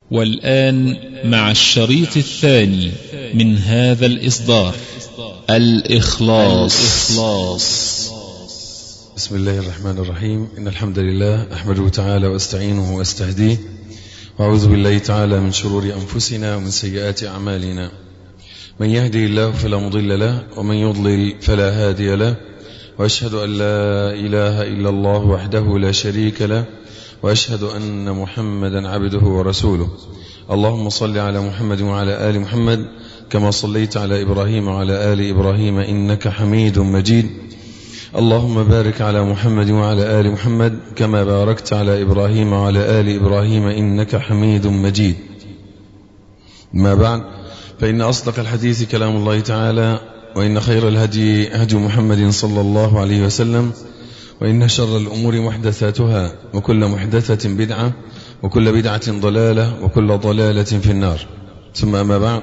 والآن مع الشريط الثاني من هذا الإصدار الإخلاص, الإخلاص بسم الله الرحمن الرحيم إن الحمد لله أحمده تعالى وأستعينه وأستهديه وأعوذ بالله تعالى من شرور أنفسنا ومن سيئات أعمالنا من يهدي الله فلا مضل له ومن يضلل فلا هادي له وأشهد أن لا إله إلا الله وحده لا شريك له وأشهد أن محمدا عبده ورسوله اللهم صل على محمد وعلى آل محمد كما صليت على إبراهيم وعلى آل إبراهيم إنك حميد مجيد اللهم بارك على محمد وعلى آل محمد كما باركت على إبراهيم وعلى آل إبراهيم إنك حميد مجيد ما بعد فإن أصدق الحديث كلام الله تعالى وإن خير الهدي هدي محمد صلى الله عليه وسلم وإن شر الأمور محدثاتها وكل محدثة بدعة وكل بدعة ضلالة وكل ضلالة في النار ثم أما بعد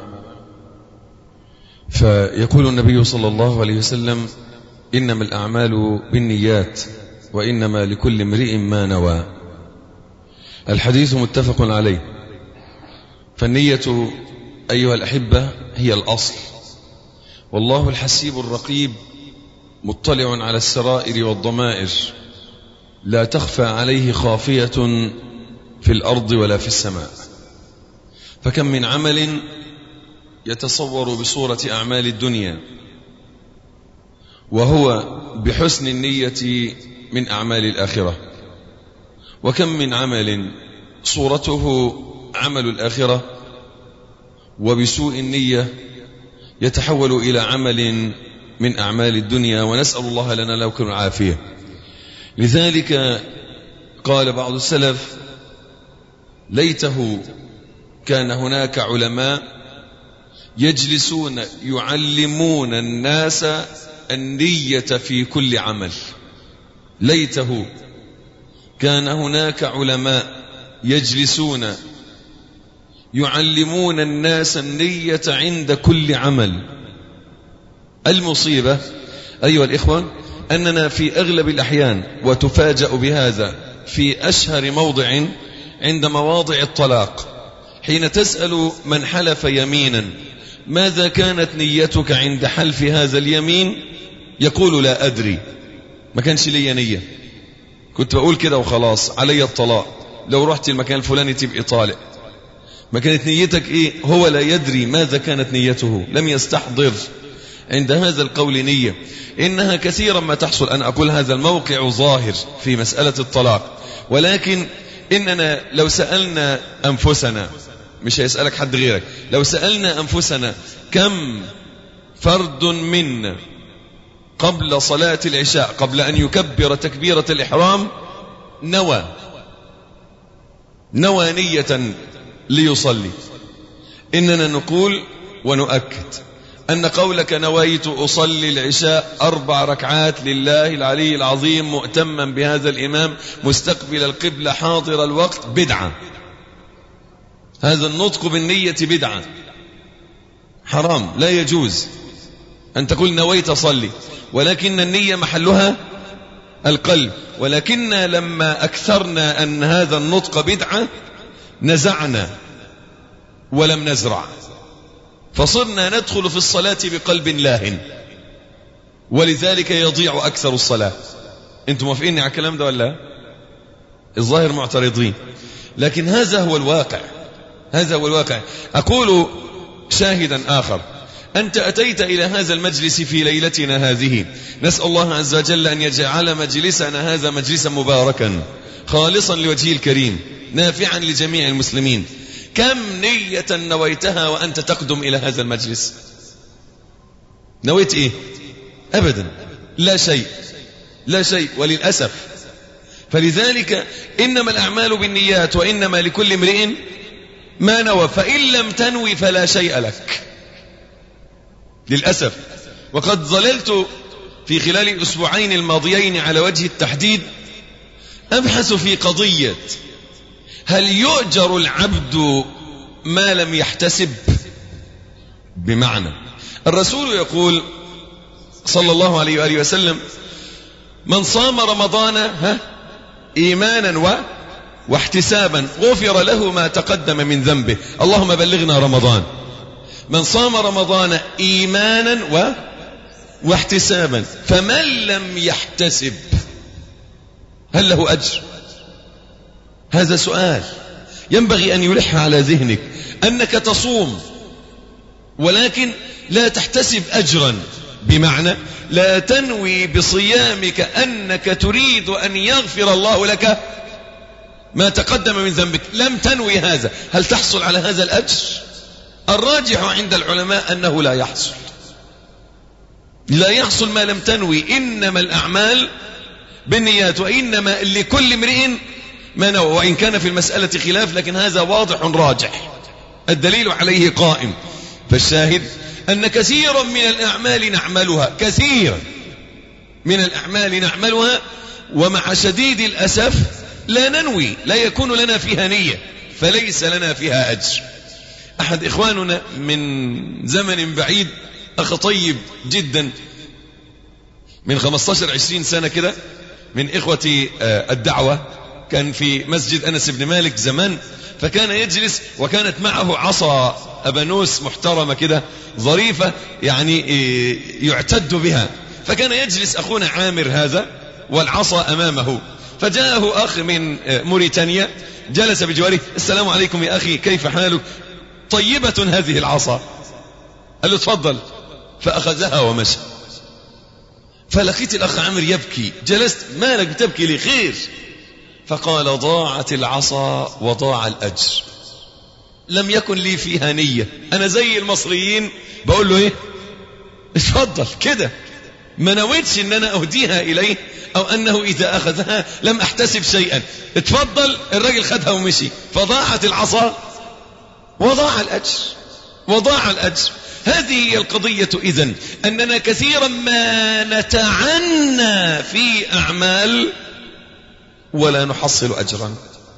فيقول النبي صلى الله عليه وسلم إنما الأعمال بالنيات وإنما لكل امرئ ما نوى الحديث متفق عليه فالنية أيها الأحبة هي الأصل والله الحسيب الرقيب مطلع على السرائر والضمائر لا تخفى عليه خافية في الأرض ولا في السماء فكم من عمل يتصور بصورة أعمال الدنيا وهو بحسن النية من أعمال الآخرة وكم من عمل صورته عمل الآخرة وبسوء النية يتحول إلى عمل من أعمال الدنيا ونسأل الله لنا لكم العافية لذلك قال بعض السلف ليته كان هناك علماء يجلسون يعلمون الناس النية في كل عمل ليته كان هناك علماء يجلسون يعلمون الناس النية عند كل عمل المصيبة أيها الإخوة أننا في أغلب الأحيان وتفاجأ بهذا في أشهر موضع عند مواضع الطلاق حين تسأل من حلف يمينا ماذا كانت نيتك عند حلف هذا اليمين يقول لا أدري ما كانش لي نية كنت بقول كده وخلاص علي الطلاق لو رحت المكان الفلاني تبقي طالق ما كانت نيتك ايه هو لا يدري ماذا كانت نيته لم يستحضر عند هذا القول نية إنها كثيرا ما تحصل أنا أقول هذا الموقع ظاهر في مسألة الطلاق ولكن إننا لو سألنا أنفسنا مش هيسألك حد غيرك لو سألنا أنفسنا كم فرد منا قبل صلاة العشاء قبل أن يكبر تكبيرة الإحرام نوى نوى نية ليصلي إننا نقول ونؤكد أن قولك نويت أصلي العشاء أربع ركعات لله العلي العظيم مؤتما بهذا الإمام مستقبل القبلة حاضر الوقت بدعة هذا النطق بالنية بدعة حرام لا يجوز أن تقول نويت أصلي ولكن النية محلها القلب ولكن لما أكثرنا أن هذا النطق بدعة نزعنا ولم نزرع فصرنا ندخل في الصلاة بقلب لاهن ولذلك يضيع أكثر الصلاة أنتم موافقيني على الكلام ده ولا الظاهر معترضين لكن هذا هو الواقع هذا هو الواقع أقول شاهدا آخر أنت أتيت إلى هذا المجلس في ليلتنا هذه نسأل الله عز وجل أن يجعل مجلسنا هذا مجلسا مباركا خالصا لوجهه الكريم نافعا لجميع المسلمين كم نية نويتها وأنت تقدم إلى هذا المجلس نويت إيه أبدا لا شيء لا شيء وللأسف فلذلك إنما الأعمال بالنيات وإنما لكل امرئ ما نوى فإن لم تنوي فلا شيء لك للأسف وقد ظللت في خلال الأسبوعين الماضيين على وجه التحديد أبحث في قضية هل يؤجر العبد ما لم يحتسب بمعنى الرسول يقول صلى الله عليه وآله وسلم من صام رمضان ها إيمانا واحتسابا غفر له ما تقدم من ذنبه اللهم بلغنا رمضان من صام رمضان إيمانا و واحتسابا فمن لم يحتسب هل له أجر هذا سؤال ينبغي أن يلح على ذهنك أنك تصوم ولكن لا تحتسب أجرا بمعنى لا تنوي بصيامك أنك تريد أن يغفر الله لك ما تقدم من ذنبك لم تنوي هذا هل تحصل على هذا الأجر الراجح عند العلماء أنه لا يحصل لا يحصل ما لم تنوي إنما الأعمال بالنيات وإنما لكل امرئ ما نوى وإن كان في المسألة خلاف لكن هذا واضح راجح الدليل عليه قائم فالشاهد أن كثيرا من الأعمال نعملها كثيرا من الأعمال نعملها ومع شديد الأسف لا ننوي لا يكون لنا فيها نية فليس لنا فيها أجر أحد إخواننا من زمن بعيد أخ طيب جدا من 15-20 سنة كده من إخوة الدعوة كان في مسجد أنس بن مالك زمان فكان يجلس وكانت معه عصا أبانوس محترمة كده ظريفة يعني يعتد بها فكان يجلس أخونا عامر هذا والعصا أمامه فجاءه أخ من موريتانيا جلس بجواره السلام عليكم يا أخي كيف حالك طيبة هذه العصا قال له تفضل فأخذها ومشى فلقيت الأخ عامر يبكي جلست مالك بتبكي لي خير فقال ضاعت العصا وضاع الأجر لم يكن لي فيها نية أنا زي المصريين بقول له إيه اتفضل كده ما نويتش ان انا اهديها اليه او انه اذا اخذها لم احتسب شيئا اتفضل الراجل خدها ومشي فضاعت العصا وضاع الاجر وضاع الاجر هذه هي القضية إذن أننا كثيرا ما نتعنى في أعمال ولا نحصل أجرا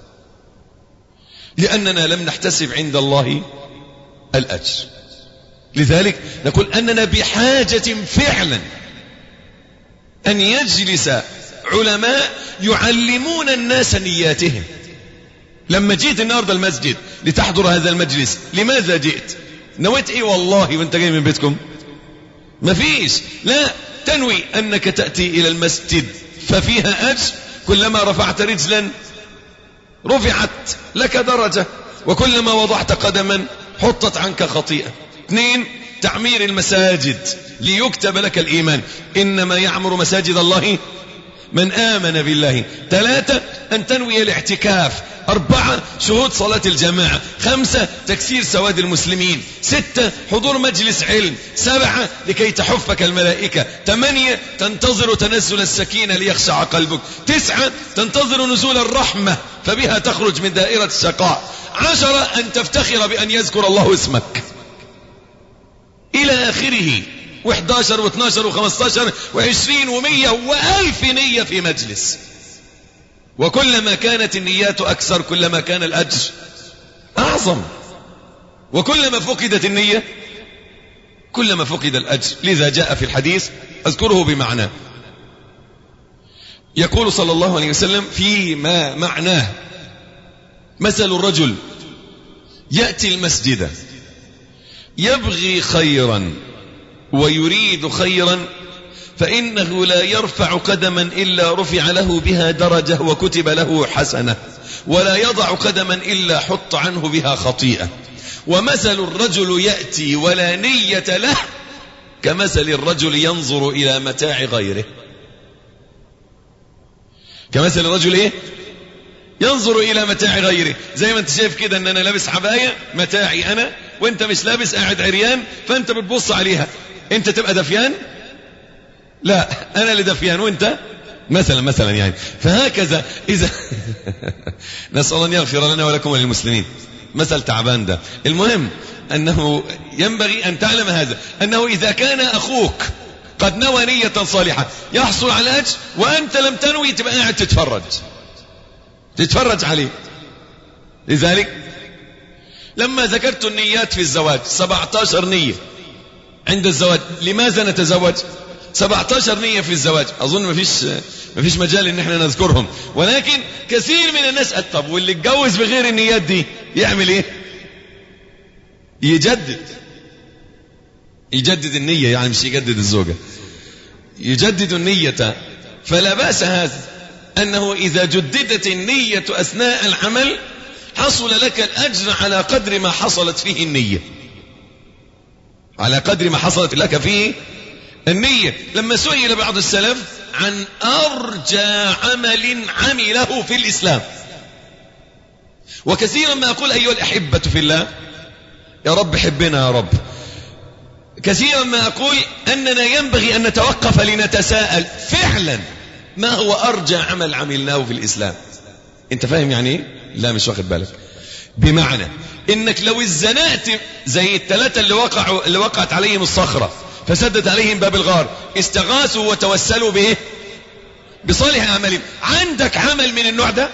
لأننا لم نحتسب عند الله الأجر لذلك نقول أننا بحاجة فعلا أن يجلس علماء يعلمون الناس نياتهم لما جيت النهارده المسجد لتحضر هذا المجلس لماذا جئت نويت ايه والله وانت جاي من بيتكم مفيش لا تنوي انك تأتي الى المسجد ففيها اجر كلما رفعت رجلا رفعت لك درجة وكلما وضعت قدما حطت عنك خطيئة اثنين تعمير المساجد ليكتب لك الإيمان إنما يعمر مساجد الله من آمن بالله ثلاثة أن تنوي الاعتكاف أربعة شهود صلاة الجماعة خمسة تكسير سواد المسلمين ستة حضور مجلس علم سبعة لكي تحفك الملائكة ثمانية تنتظر تنزل السكينة ليخشع قلبك تسعة تنتظر نزول الرحمة فبها تخرج من دائرة الشقاء عشرة أن تفتخر بأن يذكر الله اسمك إلى آخره و11 و12 و15 و20 و100 وألف نية في مجلس وكلما كانت النيات أكثر كلما كان الأجر أعظم وكلما فقدت النية كلما فقد الأجر لذا جاء في الحديث أذكره بمعناه يقول صلى الله عليه وسلم فيما معناه مثل الرجل يأتي المسجد يبغي خيرا ويريد خيرا فإنه لا يرفع قدما إلا رفع له بها درجة وكتب له حسنة ولا يضع قدما إلا حط عنه بها خطيئة ومثل الرجل يأتي ولا نية له كمثل الرجل ينظر إلى متاع غيره كمثل الرجل إيه ينظر إلى متاع غيره زي ما انت شايف كده ان انا لابس حباية متاعي انا وانت مش لابس قاعد عريان فانت بتبص عليها انت تبقى دفيان لا انا اللي دفيان وانت مثلا مثلا يعني فهكذا اذا نسال الله ان يغفر لنا ولكم وللمسلمين مثل تعبان ده المهم انه ينبغي ان تعلم هذا انه اذا كان اخوك قد نوى نية صالحة يحصل على اجر وانت لم تنوي تبقى قاعد تتفرج تتفرج عليه لذلك لما ذكرت النيات في الزواج 17 نية عند الزواج لماذا نتزوج 17 نية في الزواج أظن ما فيش مفيش مجال ان احنا نذكرهم ولكن كثير من الناس طب واللي اتجوز بغير النيات دي يعمل ايه يجدد يجدد النية يعني مش يجدد الزوجة يجدد النية فلا بأس هذا أنه إذا جددت النية أثناء العمل حصل لك الأجر على قدر ما حصلت فيه النية على قدر ما حصلت لك فيه النية لما سئل بعض السلف عن أرجى عمل عمله في الإسلام وكثيرا ما أقول أيها الأحبة في الله يا رب حبنا يا رب كثيرا ما أقول أننا ينبغي أن نتوقف لنتساءل فعلا ما هو أرجى عمل عملناه في الإسلام أنت فاهم يعني إيه؟ لا مش واخد بالك بمعنى إنك لو اتزنقت زي الثلاثة اللي وقعوا اللي وقعت عليهم الصخرة فسدت عليهم باب الغار استغاثوا وتوسلوا بإيه بصالح أعمالهم عندك عمل من النوع ده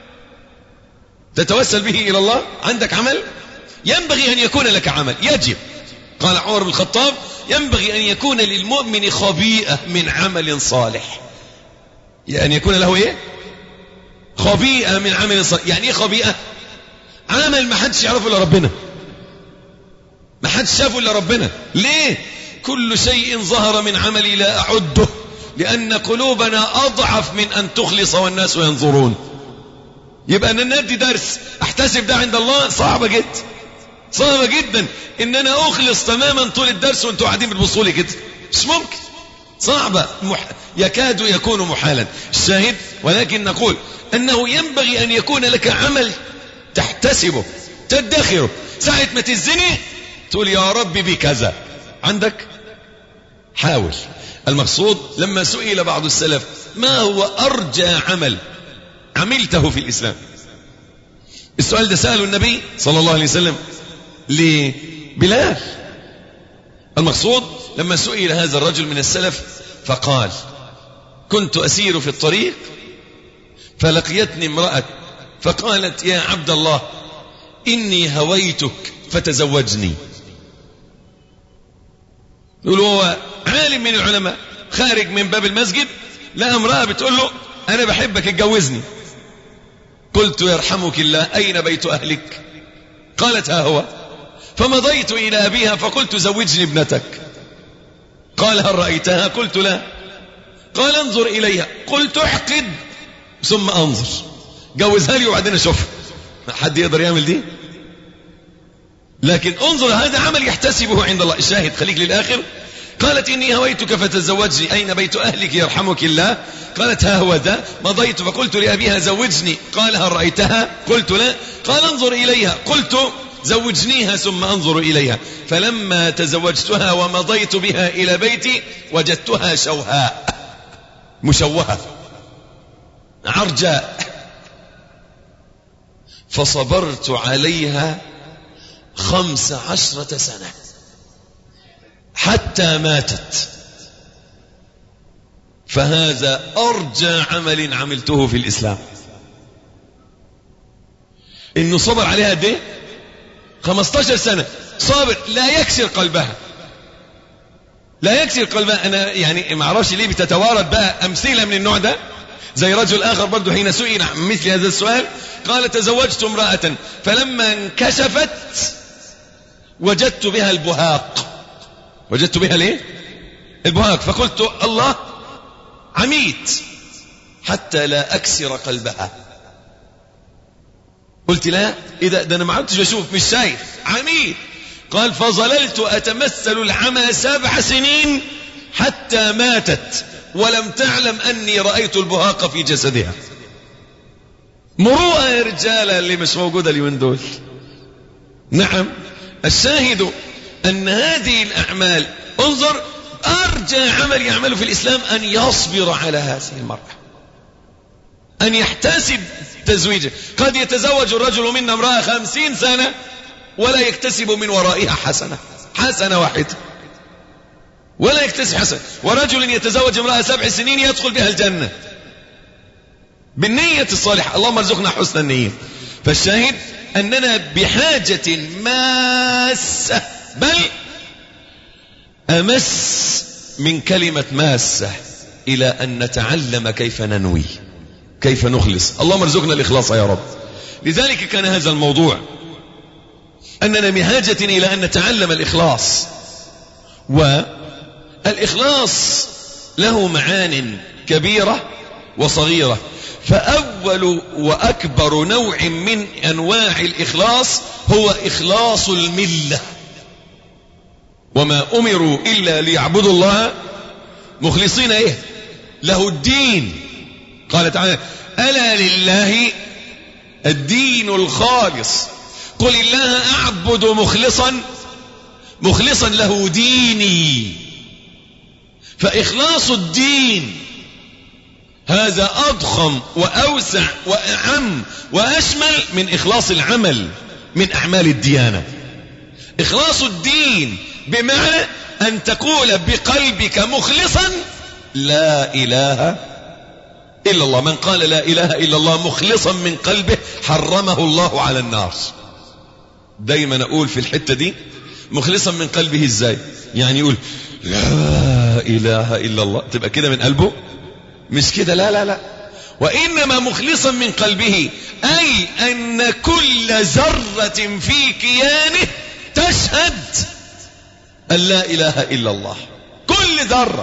تتوسل به إلى الله عندك عمل ينبغي أن يكون لك عمل يجب قال عمر بن الخطاب ينبغي أن يكون للمؤمن خبيئة من عمل صالح يعني يكون له إيه خبيئة من عمل صالح يعني إيه خبيئة عمل ما حدش يعرفه إلا ربنا ما حدش شافه إلا ربنا ليه كل شيء ظهر من عملي لا أعده لأن قلوبنا أضعف من أن تخلص والناس ينظرون يبقى أن ندي درس أحتسب ده عند الله صعبة جدا صعبة جدا ان انا اخلص تماما طول الدرس وانتوا قاعدين بتبصوا لي كده مش ممكن صعبة مح... يكاد يكون محالا الشاهد ولكن نقول انه ينبغي ان يكون لك عمل تحتسبه تدخره ساعة ما تزني تقول يا رب بكذا عندك حاول المقصود لما سئل بعض السلف ما هو ارجى عمل عملته في الاسلام السؤال ده سأله النبي صلى الله عليه وسلم لبلال المقصود لما سئل هذا الرجل من السلف فقال كنت أسير في الطريق فلقيتني امرأة فقالت يا عبد الله إني هويتك فتزوجني يقول هو عالم من العلماء خارج من باب المسجد لا امرأة بتقول له أنا بحبك اتجوزني قلت يرحمك الله أين بيت أهلك قالت ها هو فمضيت إلى أبيها فقلت زوجني ابنتك قال هل رأيتها قلت لا قال انظر إليها قلت احقد ثم انظر جوزها لي وبعدين اشوفها حد يقدر يعمل دي لكن انظر هذا عمل يحتسبه عند الله الشاهد خليك للآخر قالت إني هويتك فتزوجني أين بيت أهلك يرحمك الله قالت ها هو ذا مضيت فقلت لأبيها زوجني قال هل رأيتها قلت لا قال انظر إليها قلت زوجنيها ثم انظر إليها فلما تزوجتها ومضيت بها إلى بيتي وجدتها شوهاء مشوهة عرجاء فصبرت عليها خمس عشرة سنة حتى ماتت فهذا أرجى عمل عملته في الإسلام إنه صبر عليها قد إيه 15 سنة صابر لا يكسر قلبها لا يكسر قلبها أنا يعني ما أعرفش ليه بتتوارد بقى أمثلة من النوع ده زي رجل آخر برضه حين سئل عن مثل هذا السؤال قال تزوجت امرأة فلما انكشفت وجدت بها البهاق وجدت بها ليه البهاق فقلت الله عميت حتى لا أكسر قلبها قلت لا إذا ده أنا ما عدتش أشوف مش شايف عميت قال فظللت أتمثل العمى سبع سنين حتى ماتت ولم تعلم أني رأيت البهاق في جسدها مروءة يا رجالة اللي مش موجودة اليومين دول نعم الشاهد أن هذه الأعمال انظر أرجى عمل يعمله في الإسلام أن يصبر على هذه المرأة أن يحتسب تزويجه قد يتزوج الرجل منا امرأة خمسين سنة ولا يكتسب من ورائها حسنة حسنة واحدة ولا يكتسب حسنة ورجل يتزوج امرأة سبع سنين يدخل بها الجنة بالنية الصالحة اللهم ارزقنا حسن النية فالشاهد أننا بحاجة ماسة بل أمس من كلمة ماسة إلى أن نتعلم كيف ننوي كيف نخلص اللهم ارزقنا الإخلاص يا رب لذلك كان هذا الموضوع أننا بحاجة إلى أن نتعلم الإخلاص والإخلاص له معان كبيرة وصغيرة فأول وأكبر نوع من أنواع الإخلاص هو إخلاص الملة وما أمروا إلا ليعبدوا الله مخلصين إيه له الدين قال تعالى ألا لله الدين الخالص قل الله أعبد مخلصا مخلصا له ديني فإخلاص الدين هذا أضخم وأوسع وأعم وأشمل من إخلاص العمل من أعمال الديانة إخلاص الدين بمعنى أن تقول بقلبك مخلصا لا إله إلا الله من قال لا إله إلا الله مخلصا من قلبه حرمه الله على النار دايما أقول في الحتة دي مخلصا من قلبه إزاي يعني يقول لا إله إلا الله تبقى كده من قلبه مش كده لا لا لا وإنما مخلصا من قلبه أي أن كل ذرة في كيانه تشهد أن لا إله إلا الله كل ذرة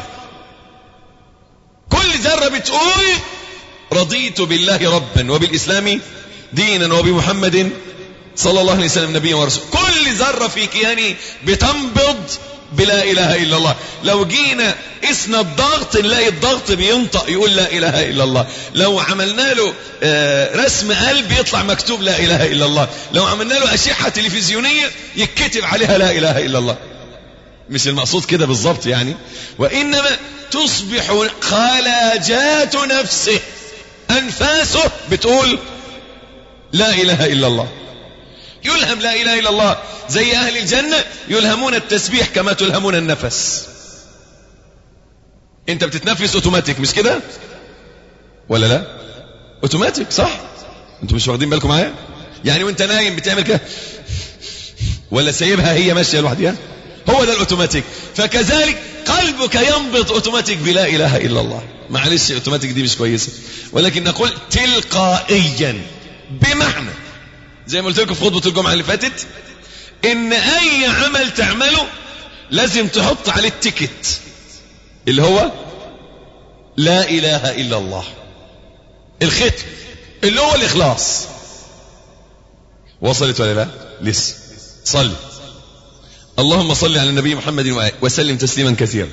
كل ذرة بتقول رضيت بالله ربا وبالإسلام دينا وبمحمد صلى الله عليه وسلم نبيا ورسولا كل ذرة في كياني بتنبض بلا إله إلا الله لو جينا اسنا الضغط نلاقي الضغط بينطق يقول لا إله إلا الله لو عملنا له رسم قلب يطلع مكتوب لا إله إلا الله لو عملنا له أشعة تلفزيونية يتكتب عليها لا إله إلا الله مش المقصود كده بالظبط يعني وإنما تصبح خلاجات نفسه أنفاسه بتقول لا إله إلا الله يلهم لا إله إلا الله زي أهل الجنة يلهمون التسبيح كما تلهمون النفس انت بتتنفس اوتوماتيك مش كده ولا لا اوتوماتيك صح انتوا مش واخدين بالكم معايا يعني وانت نايم بتعمل كده ولا سايبها هي ماشيه لوحدها هو ده الاوتوماتيك فكذلك قلبك ينبض اوتوماتيك بلا اله الا الله معلش اوتوماتيك دي مش كويسه ولكن نقول تلقائيا بمعنى زي ما قلت لكم في خطبه الجمعه اللي فاتت ان اي عمل تعمله لازم تحط عليه التيكت اللي هو لا اله الا الله الختم اللي هو الاخلاص وصلت ولا لا لسه صلي اللهم صل على النبي محمد وسلم تسليما كثيرا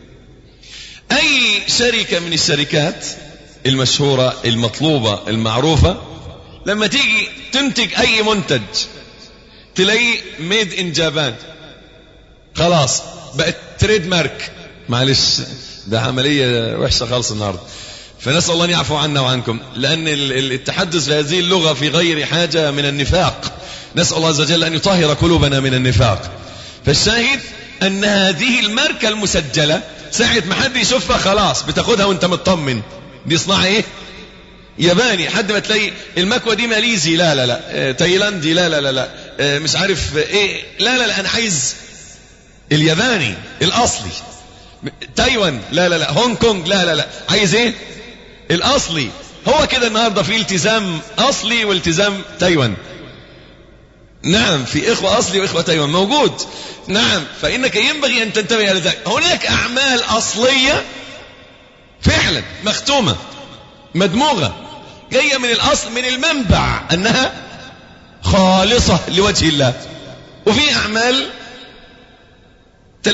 اي شركه من الشركات المشهوره المطلوبه المعروفه لما تيجي تنتج اي منتج تلاقيه ميد ان جابان خلاص بقت تريد مارك معلش ده عمليه وحشه خالص النهارده فنسال الله ان يعفو عنا وعنكم لان التحدث بهذه اللغه في غير حاجه من النفاق نسال الله عز وجل ان يطهر قلوبنا من النفاق فالشاهد ان هذه الماركه المسجله ساعه ما حد يشوفها خلاص بتاخدها وانت مطمن دي صناعه ايه ياباني حد ما تلاقي المكوى دي ماليزي لا لا لا تايلاندي لا لا لا لا مش عارف ايه لا لا لا انا عايز الياباني الاصلي تايوان لا لا لا هونج كونج لا لا لا عايز ايه الاصلي هو كده النهارده في التزام اصلي والتزام تايوان نعم في اخوه اصلي واخوه تايوان موجود نعم فانك ينبغي ان تنتبه الى ذلك هناك اعمال اصليه فعلا مختومه مدموغه جايه من الاصل من المنبع انها خالصه لوجه الله وفي اعمال 30% 40% 50% 60%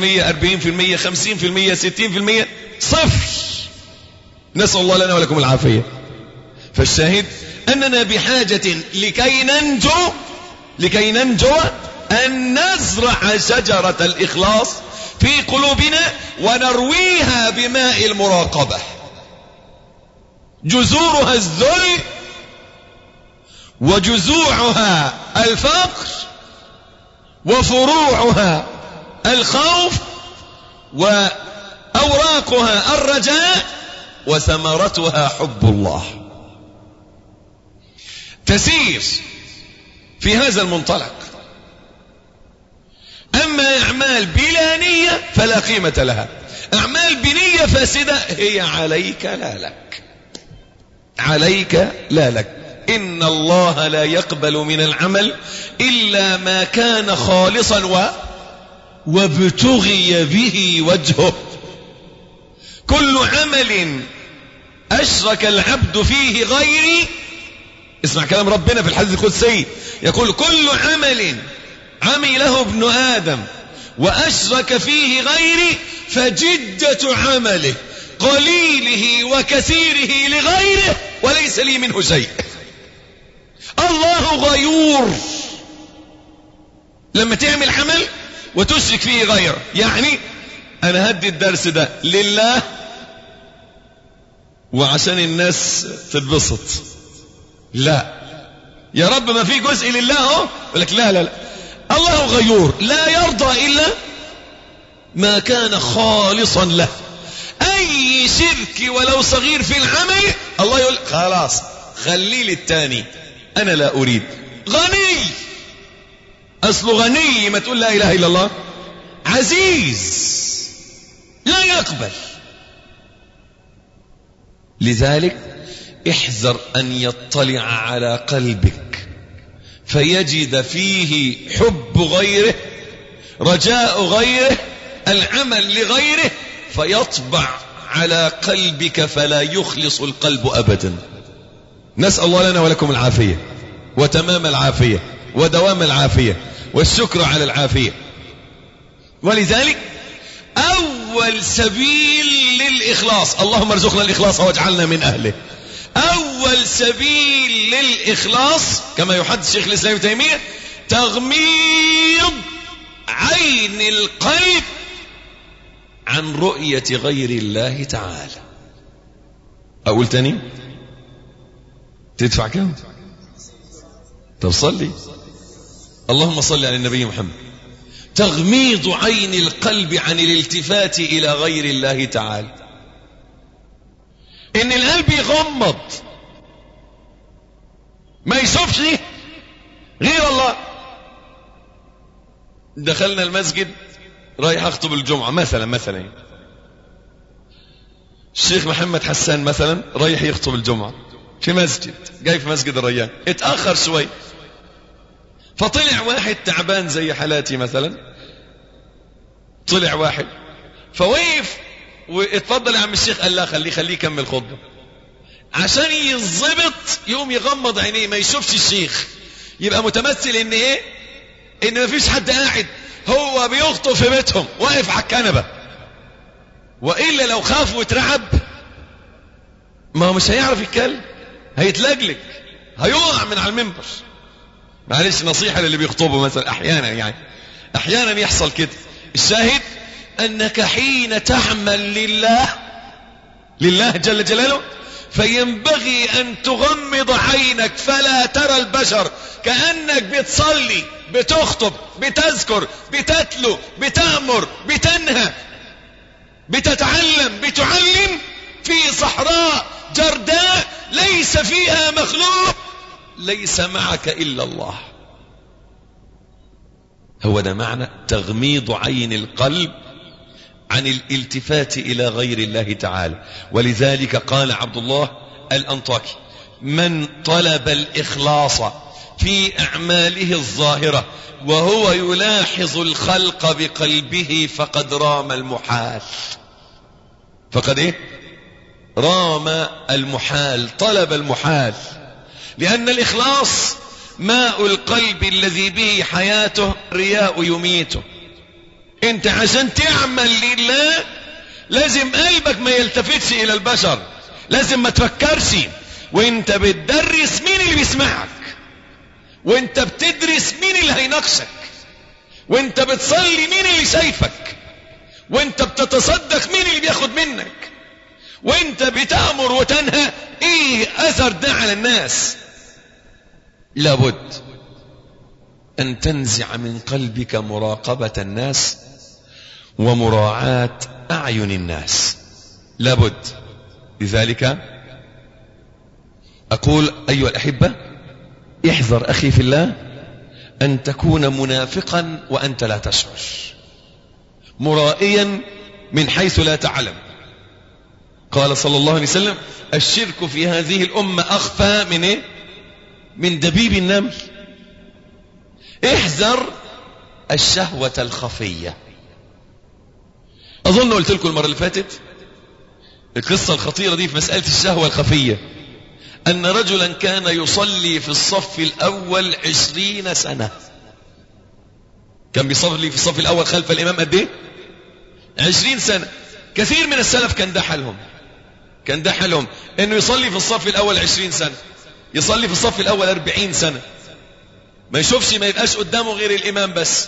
صفر نسال الله لنا ولكم العافيه فالشاهد اننا بحاجه لكي ننجو لكي ننجو ان نزرع شجره الاخلاص في قلوبنا ونرويها بماء المراقبه جذورها الذل وجذوعها الفقر وفروعها الخوف واوراقها الرجاء وثمرتها حب الله تسير في هذا المنطلق اما اعمال بلا نيه فلا قيمه لها اعمال بنيه هي فاسدة هي عليك لا لك عليك لا لك إن الله لا يقبل من العمل إلا ما كان خالصا و وابتغي به وجهه كل عمل أشرك العبد فيه غيري اسمع كلام ربنا في الحديث القدسي يقول كل عمل عمله ابن آدم وأشرك فيه غيري فجدة عمله قليله وكثيره لغيره وليس لي منه شيء الله غيور لما تعمل عمل وتشرك فيه غيره يعني انا هدي الدرس ده لله وعشان الناس تتبسط لا يا رب ما في جزء لله اهو يقول لك لا لا لا الله غيور لا يرضى الا ما كان خالصا له اي شرك ولو صغير في العمل الله يقول خلاص خليه للتاني انا لا اريد غني اصله غني ما تقول لا اله الا الله عزيز لا يقبل لذلك احذر ان يطلع على قلبك فيجد فيه حب غيره رجاء غيره العمل لغيره فيطبع على قلبك فلا يخلص القلب ابدا نسال الله لنا ولكم العافيه وتمام العافيه ودوام العافيه والشكر على العافيه ولذلك اول سبيل للاخلاص اللهم ارزقنا الاخلاص واجعلنا من اهله اول سبيل للاخلاص كما يحدث شيخ الاسلام ابن تيميه تغميض عين القلب عن رؤيه غير الله تعالى اقول تاني تدفع كم طب صلي اللهم صل على النبي محمد تغميض عين القلب عن الالتفات الى غير الله تعالى ان القلب يغمض ما يشوفش غير الله دخلنا المسجد رايح اخطب الجمعة مثلا مثلا الشيخ محمد حسان مثلا رايح يخطب الجمعة في مسجد جاي في مسجد الريان اتأخر شوي فطلع واحد تعبان زي حالاتي مثلا طلع واحد فوقف واتفضل يا عم الشيخ قال لا خليه خليه يكمل خطبه عشان يظبط يقوم يغمض عينيه ما يشوفش الشيخ يبقى متمثل ان ايه ان ما فيش حد قاعد هو بيخطب في بيتهم واقف على الكنبه والا لو خاف واترعب ما هو مش هيعرف يتكلم هيتلجلج هيقع من على المنبر معلش نصيحه للي بيخطبوا مثلا احيانا يعني احيانا يحصل كده الشاهد انك حين تعمل لله لله جل جلاله فينبغي ان تغمض عينك فلا ترى البشر كانك بتصلي بتخطب بتذكر بتتلو بتامر بتنهى بتتعلم بتعلم في صحراء جرداء ليس فيها مخلوق ليس معك الا الله هو ده معنى تغميض عين القلب عن الالتفات الى غير الله تعالى ولذلك قال عبد الله الانطاكي من طلب الاخلاص في اعماله الظاهره وهو يلاحظ الخلق بقلبه فقد رام المحال فقد ايه رام المحال طلب المحال لان الاخلاص ماء القلب الذي به حياته رياء يميته انت عشان تعمل لله لازم قلبك ما يلتفتش الى البشر لازم ما تفكرش وانت بتدرس مين اللي بيسمعك وانت بتدرس مين اللي هيناقشك وانت بتصلي مين اللي شايفك وانت بتتصدق مين اللي بياخد منك وانت بتأمر وتنهى ايه اثر ده على الناس لابد ان تنزع من قلبك مراقبة الناس ومراعاة اعين الناس لابد لذلك اقول ايها الاحبة احذر اخي في الله ان تكون منافقا وانت لا تشعر مرائيا من حيث لا تعلم قال صلى الله عليه وسلم الشرك في هذه الأمة أخفى من إيه؟ من دبيب النمل احذر الشهوة الخفية أظن قلت لكم المرة اللي فاتت القصة الخطيرة دي في مسألة الشهوة الخفية أن رجلا كان يصلي في الصف الأول عشرين سنة كان بيصلي في الصف الأول خلف الإمام قد إيه؟ عشرين سنة كثير من السلف كان ده حالهم كان ده حالهم انه يصلي في الصف الاول عشرين سنة يصلي في الصف الاول اربعين سنة ما يشوفش ما يبقاش قدامه غير الامام بس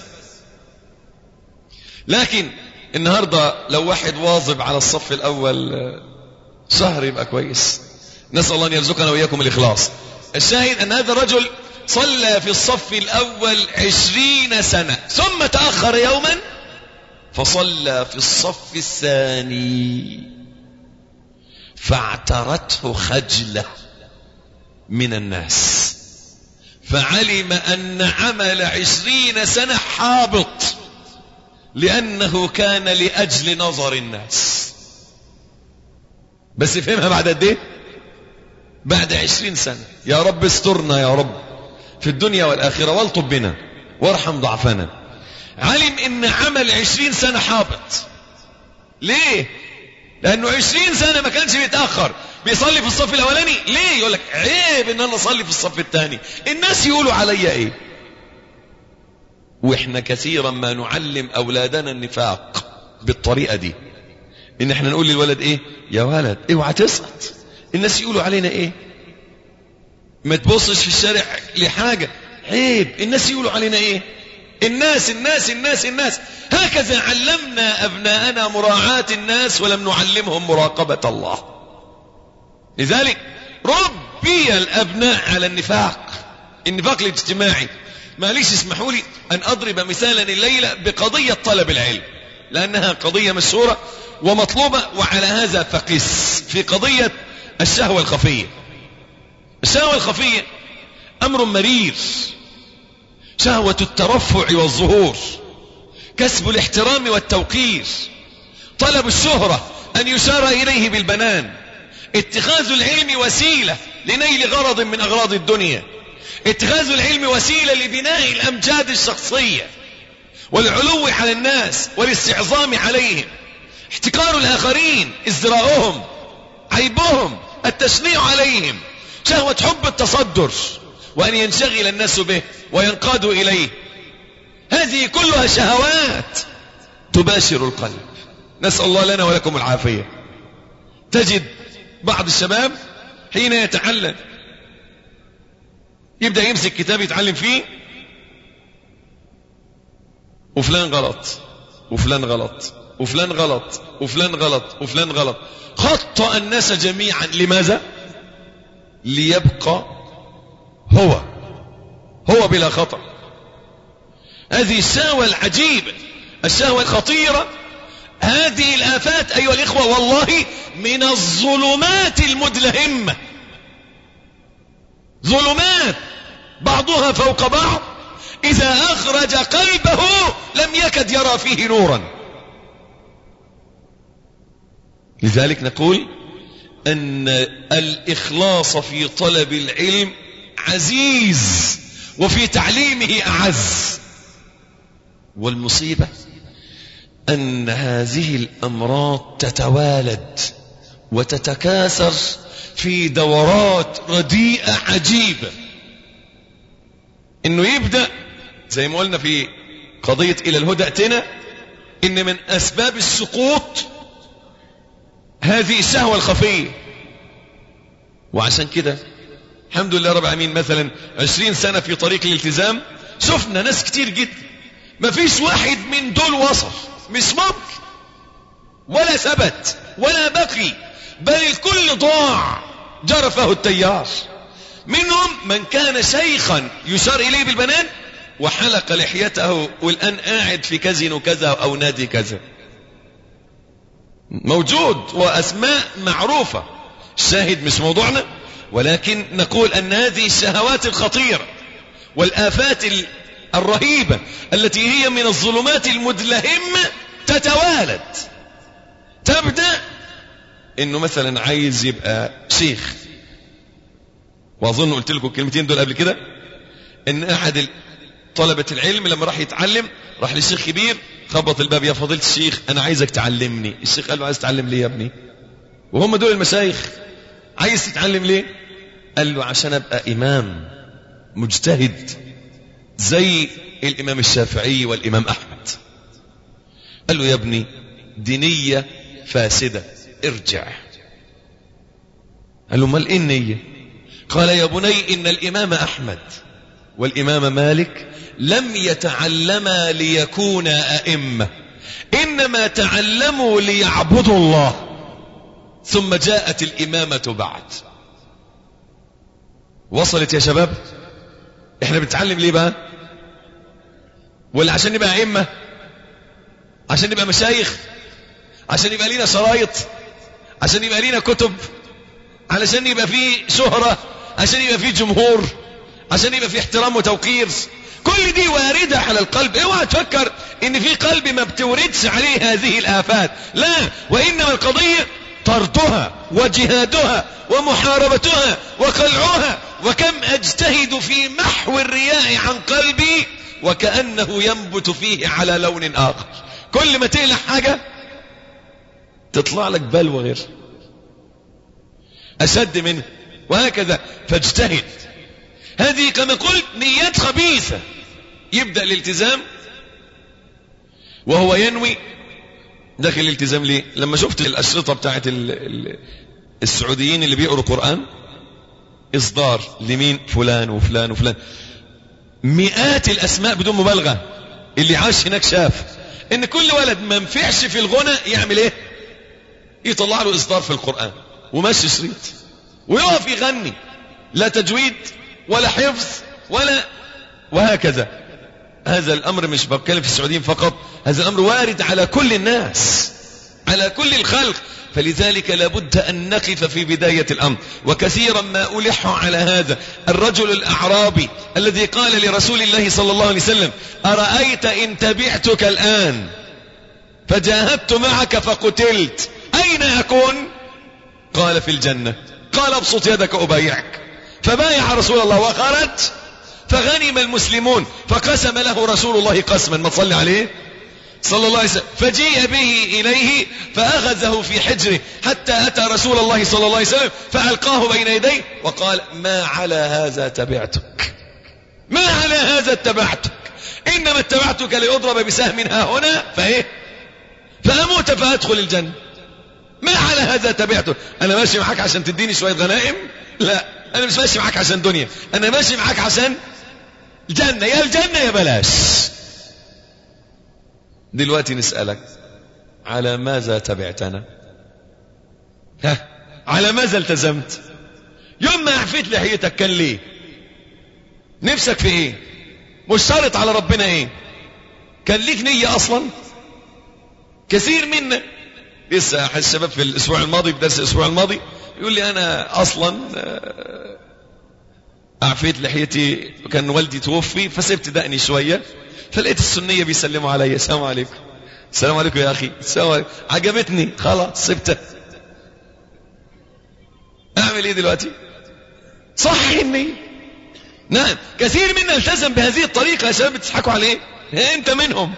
لكن النهاردة لو واحد واظب على الصف الاول شهر يبقى كويس نسأل الله ان يرزقنا واياكم الاخلاص الشاهد ان هذا الرجل صلى في الصف الاول عشرين سنة ثم تأخر يوما فصلى في الصف الثاني فاعترته خجلة من الناس فعلم أن عمل عشرين سنة حابط لأنه كان لأجل نظر الناس بس فهمها بعد قد ايه بعد عشرين سنة يا رب استرنا يا رب في الدنيا والآخرة والطب بنا وارحم ضعفنا علم ان عمل عشرين سنة حابط ليه لانه عشرين سنة ما كانش بيتأخر بيصلي في الصف الاولاني ليه يقول لك عيب ان انا اصلي في الصف الثاني الناس يقولوا عليا ايه واحنا كثيرا ما نعلم اولادنا النفاق بالطريقة دي ان احنا نقول للولد ايه يا ولد اوعى تسقط الناس يقولوا علينا ايه ما تبصش في الشارع لحاجة عيب الناس يقولوا علينا ايه الناس الناس الناس الناس هكذا علمنا أبناءنا مراعاة الناس ولم نعلمهم مراقبة الله لذلك ربي الأبناء على النفاق النفاق الاجتماعي معليش اسمحوا لي أن أضرب مثالا الليلة بقضية طلب العلم لأنها قضية مشهورة ومطلوبة وعلى هذا فقس في قضية الشهوة الخفية الشهوة الخفية أمر مرير شهوة الترفع والظهور كسب الاحترام والتوقير طلب الشهرة أن يشار إليه بالبنان اتخاذ العلم وسيلة لنيل غرض من أغراض الدنيا اتخاذ العلم وسيلة لبناء الأمجاد الشخصية والعلو على الناس والاستعظام عليهم احتقار الآخرين ازدراؤهم عيبهم التشنيع عليهم شهوة حب التصدر وأن ينشغل الناس به وينقادوا إليه هذه كلها شهوات تباشر القلب نسأل الله لنا ولكم العافية تجد بعض الشباب حين يتعلم يبدأ يمسك كتاب يتعلم فيه وفلان غلط وفلان غلط وفلان غلط وفلان غلط وفلان غلط خطأ الناس جميعا لماذا ليبقى هو هو بلا خطأ هذه الشهوة العجيبة الشهوة الخطيرة هذه الآفات أيها الإخوة والله من الظلمات المدلهمة ظلمات بعضها فوق بعض إذا أخرج قلبه لم يكد يرى فيه نورا لذلك نقول أن الإخلاص في طلب العلم عزيز وفي تعليمه أعز والمصيبة أن هذه الأمراض تتوالد وتتكاثر في دورات رديئة عجيبة انه يبدأ زي ما قلنا في قضية الى الهدى اتنا ان من اسباب السقوط هذه الشهوة الخفية وعشان كده الحمد لله رب العالمين مثلا عشرين سنة في طريق الالتزام شفنا ناس كتير جدا ما فيش واحد من دول وصل مش ممكن ولا ثبت ولا بقي بل الكل ضاع جرفه التيار منهم من كان شيخا يشار إليه بالبنان وحلق لحيته والآن قاعد في كازينو كذا أو نادي كذا موجود وأسماء معروفة الشاهد مش موضوعنا ولكن نقول أن هذه الشهوات الخطيرة والآفات الرهيبة التي هي من الظلمات المدلهمة تتوالد تبدأ انه مثلا عايز يبقى شيخ واظن قلت لكم الكلمتين دول قبل كده ان احد طلبة العلم لما راح يتعلم راح لشيخ كبير خبط الباب يا فضيلة الشيخ انا عايزك تعلمني الشيخ قال له عايز تتعلم ليه يا ابني وهم دول المشايخ عايز تتعلم ليه قال له عشان ابقى امام مجتهد زي الامام الشافعي والامام احمد قال له يا ابني دينية فاسدة ارجع قال له امال ايه النية قال يا بني ان الامام احمد والامام مالك لم يتعلما ليكونا ائمة انما تعلموا ليعبدوا الله ثم جاءت الامامة بعد وصلت يا شباب احنا بنتعلم ليه بقى ولا عشان نبقى ائمة عشان نبقى مشايخ عشان يبقى لينا شرايط عشان يبقى لينا كتب علشان يبقى فيه شهرة عشان يبقى فيه جمهور عشان يبقى فيه احترام وتوقير كل دي واردة على القلب اوعى تفكر ان في قلب ما بتوردش عليه هذه الافات لا وانما القضية طردها وجهادها ومحاربتها وقلعها وكم اجتهد في محو الرياء عن قلبي وكأنه ينبت فيه على لون اخر كل ما تقلع حاجة تطلع لك بلوى غير أشد منه وهكذا فاجتهد هذه كما قلت نيات خبيثة يبدأ الالتزام وهو ينوي داخل الالتزام ليه لما شفت الأشرطة بتاعت ال ال السعوديين اللي بيقروا قرآن إصدار لمين فلان وفلان وفلان مئات الأسماء بدون مبالغة اللي عاش هناك شاف ان كل ولد ما نفعش في الغنى يعمل ايه يطلع له اصدار في القرآن ومشي شريط ويقف يغني لا تجويد ولا حفظ ولا وهكذا هذا الامر مش بتكلم في السعوديين فقط هذا الامر وارد على كل الناس على كل الخلق فلذلك لابد أن نقف في بداية الأمر وكثيرا ما ألح على هذا الرجل الأعرابي الذي قال لرسول الله صلى الله عليه وسلم أرأيت إن تبعتك الآن فجاهدت معك فقتلت أين أكون قال في الجنة قال ابسط يدك أبايعك فبايع رسول الله وخرج فغنم المسلمون فقسم له رسول الله قسما ما تصلي عليه صلى الله عليه وسلم فجيء به إليه فأخذه في حجره حتى أتى رسول الله صلى الله عليه وسلم فألقاه بين يديه وقال ما على هذا تبعتك ما على هذا اتبعتك إنما اتبعتك لأضرب بسهم ها هنا فإيه فأموت فأدخل الجنة ما على هذا تبعتك أنا ماشي معاك عشان تديني شوية غنائم لا أنا مش ماشي معاك عشان دنيا أنا ماشي معاك عشان الجنة يا الجنة يا بلاش دلوقتي نسألك على ماذا تبعتنا ها على ماذا التزمت يوم ما عفيت لحيتك كان ليه نفسك في ايه مشترط على ربنا ايه كان ليك نية اصلا كثير منا لسه احد الشباب في الاسبوع الماضي في درس الاسبوع الماضي يقول لي انا اصلا اعفيت لحيتي وكان والدي توفي فسبت دقني شويه فلقيت السنية بيسلموا علي السلام عليكم السلام عليكم يا أخي السلام عليكم عجبتني خلاص سبتها أعمل إيه دلوقتي صح النية نعم كثير منا التزم بهذه الطريقة يا شباب بتضحكوا عليه أنت منهم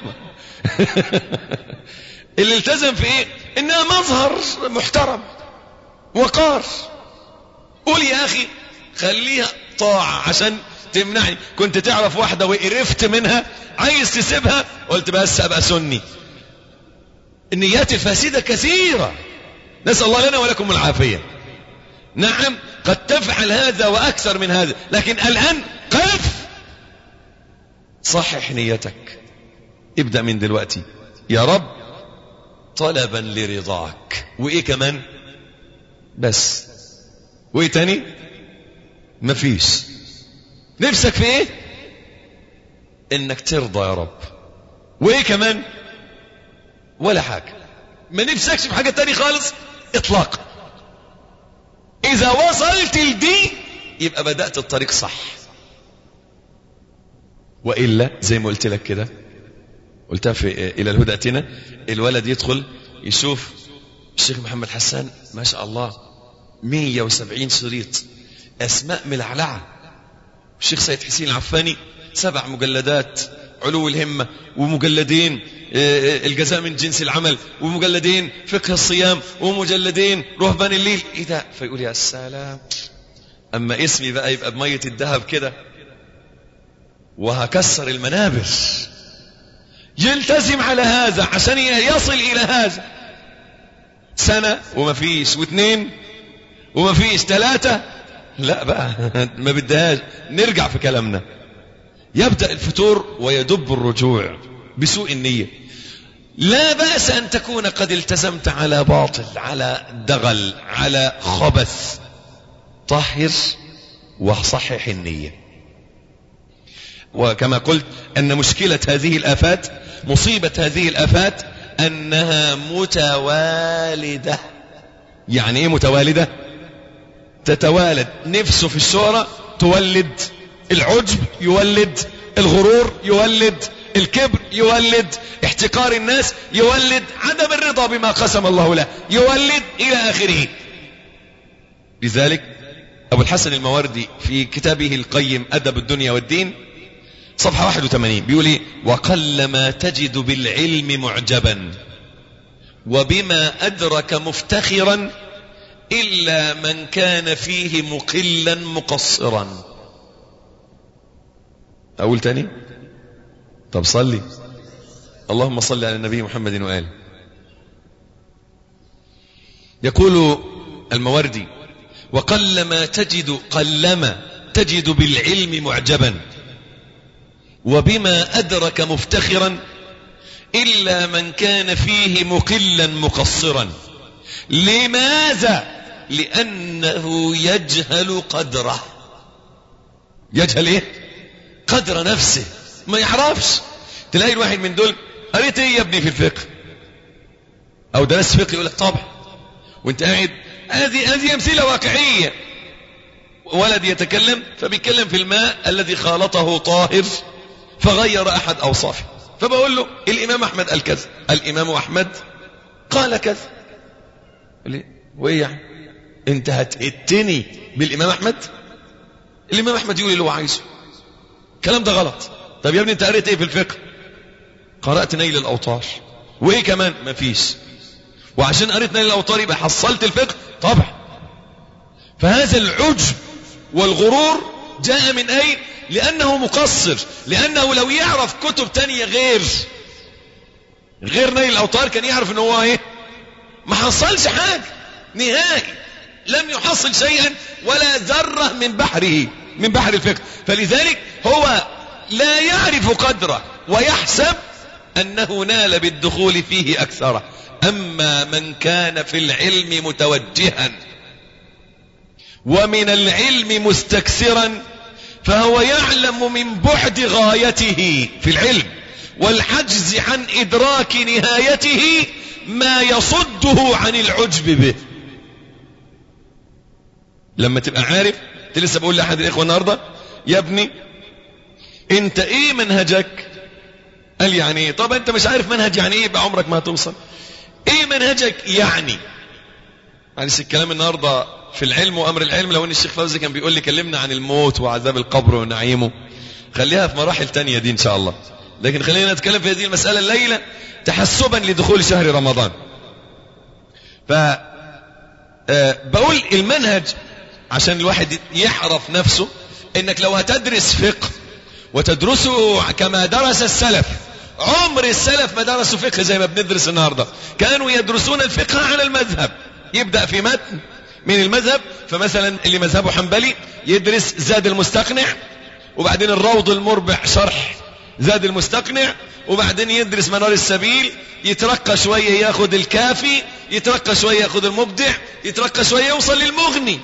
اللي التزم في إيه إنها مظهر محترم وقار قول يا أخي خليها طاعة عشان تمنعني كنت تعرف واحدة وقرفت منها عايز تسيبها قلت بس ابقى سني النيات الفاسدة كثيرة نسأل الله لنا ولكم العافية نعم قد تفعل هذا واكثر من هذا لكن الان قف صحح نيتك ابدأ من دلوقتي يا رب طلبا لرضاك وايه كمان بس وايه تاني مفيش نفسك في ايه انك ترضى يا رب وايه كمان ولا حاجة ما نفسكش في حاجة تاني خالص اطلاقا اذا وصلت لدي يبقى بدأت الطريق صح وإلا زي ما قلت لك كده قلتها في إلى الهدى أتنا الولد يدخل يشوف الشيخ محمد حسان ما شاء الله 170 شريط أسماء ملعلعة الشيخ سيد حسين العفاني سبع مجلدات علو الهمة ومجلدين الجزاء من جنس العمل ومجلدين فقه الصيام ومجلدين رهبان الليل ايه ده فيقول يا سلام اما اسمي بقى يبقى بمية الذهب كده وهكسر المنابر يلتزم على هذا عشان يصل الى هذا سنة وما فيش واثنين وما فيش ثلاثة لا بقى ما بدهاش نرجع في كلامنا يبدأ الفتور ويدب الرجوع بسوء النية لا بأس أن تكون قد التزمت على باطل على دغل على خبث طهر وصحح النية وكما قلت أن مشكلة هذه الآفات مصيبة هذه الآفات أنها متوالدة يعني إيه متوالدة تتوالد نفسه في الشهرة تولد العجب يولد الغرور يولد الكبر يولد احتقار الناس يولد عدم الرضا بما قسم الله له يولد إلى آخره لذلك أبو الحسن المواردي في كتابه القيم أدب الدنيا والدين صفحة 81 بيقول ايه وقلما تجد بالعلم معجبا وبما أدرك مفتخرا إلا من كان فيه مقلا مقصرا أقول تاني طب صلي اللهم صل على النبي محمد وآله يقول الموردي وقلما تجد قلما تجد بالعلم معجبا وبما أدرك مفتخرا إلا من كان فيه مقلا مقصرا لماذا لأنه يجهل قدره يجهل ايه قدر نفسه ما يعرفش تلاقي الواحد من دول قريت ايه يا ابني في الفقه او درست فقه يقول لك طبعا وانت قاعد هذه هذه امثله واقعيه ولد يتكلم فبيتكلم في الماء الذي خالطه طاهر فغير احد اوصافه فبقول له الامام احمد قال كذا الامام احمد قال كذا وايه يعني انت هتهتني بالامام احمد الامام احمد يقول اللي هو عايزه الكلام ده غلط طب يا ابني انت قريت ايه في الفقه قرات نيل الاوطار وايه كمان مفيش وعشان قريت نيل الاوطار يبقى حصلت الفقه طبعا فهذا العجب والغرور جاء من اين لانه مقصر لانه لو يعرف كتب تانية غير غير نيل الاوطار كان يعرف ان هو ايه ما حصلش حاجه نهائي لم يحصل شيئا ولا ذره من بحره من بحر الفقه فلذلك هو لا يعرف قدره ويحسب أنه نال بالدخول فيه أكثره أما من كان في العلم متوجها ومن العلم مستكثرا فهو يعلم من بعد غايته في العلم والحجز عن إدراك نهايته ما يصده عن العجب به لما تبقى عارف لسه بقول لأحد الإخوة النهاردة يا ابني انت ايه منهجك قال يعني ايه طب انت مش عارف منهج يعني ايه يبقى عمرك ما هتوصل ايه منهجك يعني معلش الكلام النهارده في العلم وامر العلم لو ان الشيخ فوزي كان بيقول لي كلمنا عن الموت وعذاب القبر ونعيمه خليها في مراحل تانية دي ان شاء الله لكن خلينا نتكلم في هذه المسألة الليلة تحسبا لدخول شهر رمضان ف أه بقول المنهج عشان الواحد يحرف نفسه انك لو هتدرس فقه وتدرسه كما درس السلف عمر السلف ما درسوا فقه زي ما بندرس النهاردة كانوا يدرسون الفقه على المذهب يبدأ في متن من المذهب فمثلا اللي مذهبه حنبلي يدرس زاد المستقنع وبعدين الروض المربع شرح زاد المستقنع وبعدين يدرس منار السبيل يترقى شوية ياخد الكافي يترقى شوية ياخد المبدع يترقى شوية يوصل للمغني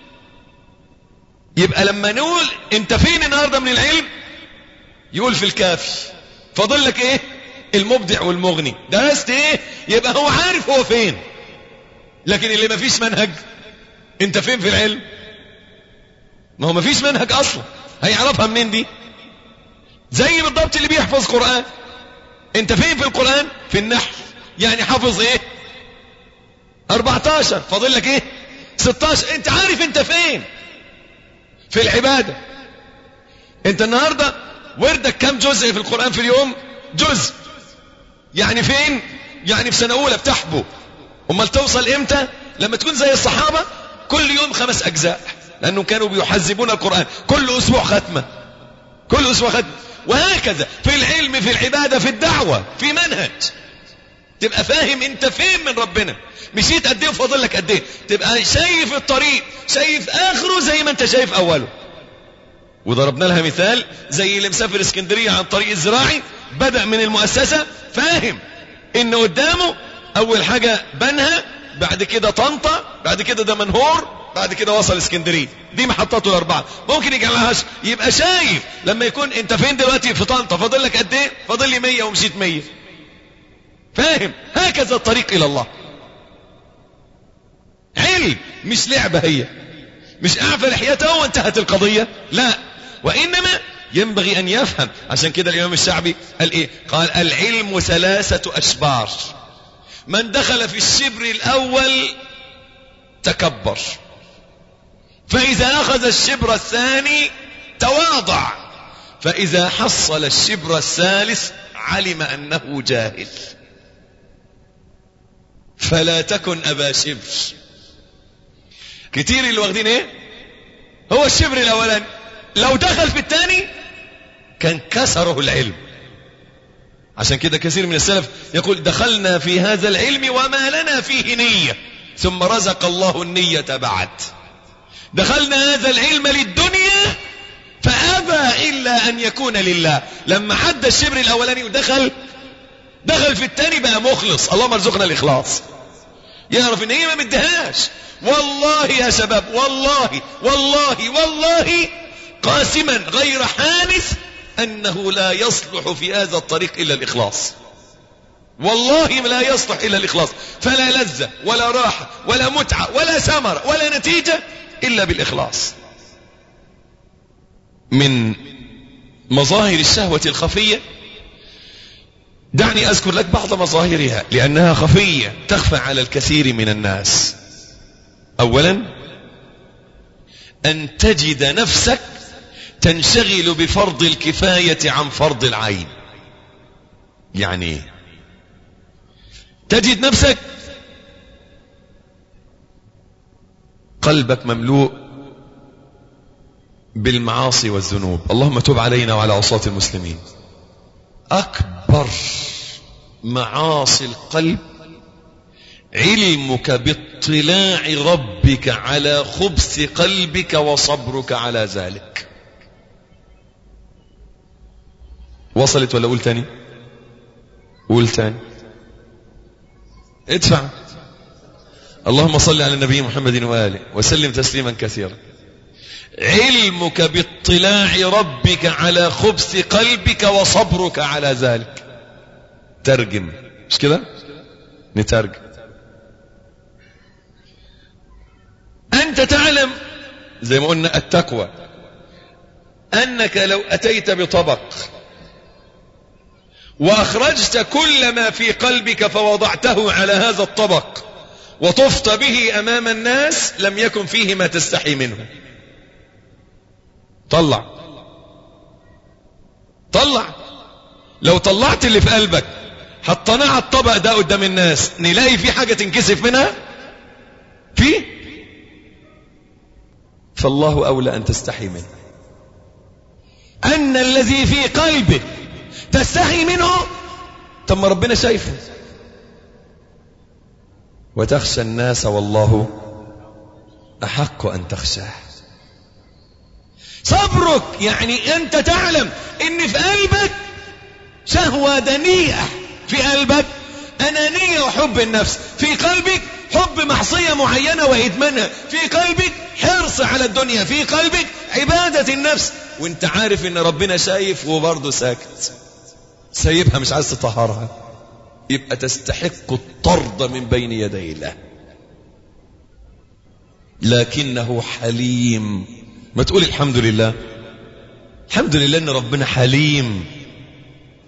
يبقى لما نقول انت فين النهاردة من العلم يقول في الكافي فاضل لك ايه المبدع والمغني درست ايه يبقى هو عارف هو فين لكن اللي ما فيش منهج انت فين في العلم ما هو ما فيش منهج اصلا هيعرفها منين دي زي بالضبط اللي بيحفظ قرآن انت فين في القرآن في النحو يعني حافظ ايه 14 فاضل لك ايه 16 انت عارف انت فين في العبادة انت النهاردة وردك كم جزء في القرآن في اليوم جزء يعني فين يعني في سنة اولى بتحبو امال توصل امتى لما تكون زي الصحابة كل يوم خمس اجزاء لانهم كانوا بيحزبون القرآن كل اسبوع ختمة كل اسبوع ختمة وهكذا في العلم في العبادة في الدعوة في منهج تبقى فاهم انت فين من ربنا مشيت قد ايه وفاضل لك قد ايه تبقى شايف الطريق شايف اخره زي ما انت شايف اوله وضربنا لها مثال زي اللي مسافر اسكندريه عن طريق الزراعي بدا من المؤسسه فاهم ان قدامه اول حاجه بنها بعد كده طنطا بعد كده ده منهور بعد كده وصل اسكندريه دي محطاته الاربعه ممكن يجعلهاش يبقى شايف لما يكون انت فين دلوقتي في طنطا فاضل لك قد ايه فاضل لي 100 ومشيت 100 فاهم هكذا الطريق الى الله علم مش لعبة هي مش اعفى لحيته وانتهت القضية لا وانما ينبغي ان يفهم عشان كده الامام الشعبي قال ايه قال العلم ثلاثة اشبار من دخل في الشبر الاول تكبر فاذا اخذ الشبر الثاني تواضع فاذا حصل الشبر الثالث علم انه جاهل فلا تكن ابا شبر كتير اللي واخدين ايه هو الشبر الاولاني لو دخل في الثاني كان كسره العلم عشان كده كثير من السلف يقول دخلنا في هذا العلم وما لنا فيه نية ثم رزق الله النية بعد دخلنا هذا العلم للدنيا فأبى إلا أن يكون لله لما حد الشبر الأولاني ودخل دخل في الثاني بقى مخلص اللهم ارزقنا الإخلاص يعرف ان هي ما مدهاش والله يا شباب والله والله والله قاسما غير حانث انه لا يصلح في هذا الطريق الا الاخلاص والله لا يصلح الا الاخلاص فلا لذة ولا راحة ولا متعة ولا ثمرة ولا نتيجة الا بالاخلاص من مظاهر الشهوة الخفية دعني أذكر لك بعض مظاهرها لأنها خفية تخفى على الكثير من الناس أولا أن تجد نفسك تنشغل بفرض الكفاية عن فرض العين يعني تجد نفسك قلبك مملوء بالمعاصي والذنوب اللهم تب علينا وعلى عصاة المسلمين أكبر معاصي القلب علمك باطلاع ربك على خبث قلبك وصبرك على ذلك وصلت ولا قول تاني قول تاني ادفع اللهم صل على النبي محمد وآله وسلم تسليما كثيرا علمك باطلاع ربك على خبث قلبك وصبرك على ذلك ترجم مش كده نترجم أنت تعلم زي ما قلنا التقوى أنك لو أتيت بطبق وأخرجت كل ما في قلبك فوضعته على هذا الطبق وطفت به أمام الناس لم يكن فيه ما تستحي منه طلع طلع لو طلعت اللي في قلبك حطيناه على الطبق ده قدام الناس نلاقي في حاجة تنكسف منها في فالله أولى أن تستحي منه أن الذي في قلبك تستحي منه طب ما ربنا شايفه وتخشى الناس والله أحق أن تخشاه صبرك يعني أنت تعلم أن في قلبك شهوة دنيئة في قلبك أنانية وحب النفس في قلبك حب معصية معينة وإدمانها في قلبك حرص على الدنيا في قلبك عبادة النفس وانت عارف ان ربنا شايف وبرضه ساكت سايبها مش عايز تطهرها يبقى تستحق الطرد من بين يدي الله لكنه حليم ما تقول الحمد لله الحمد لله ان ربنا حليم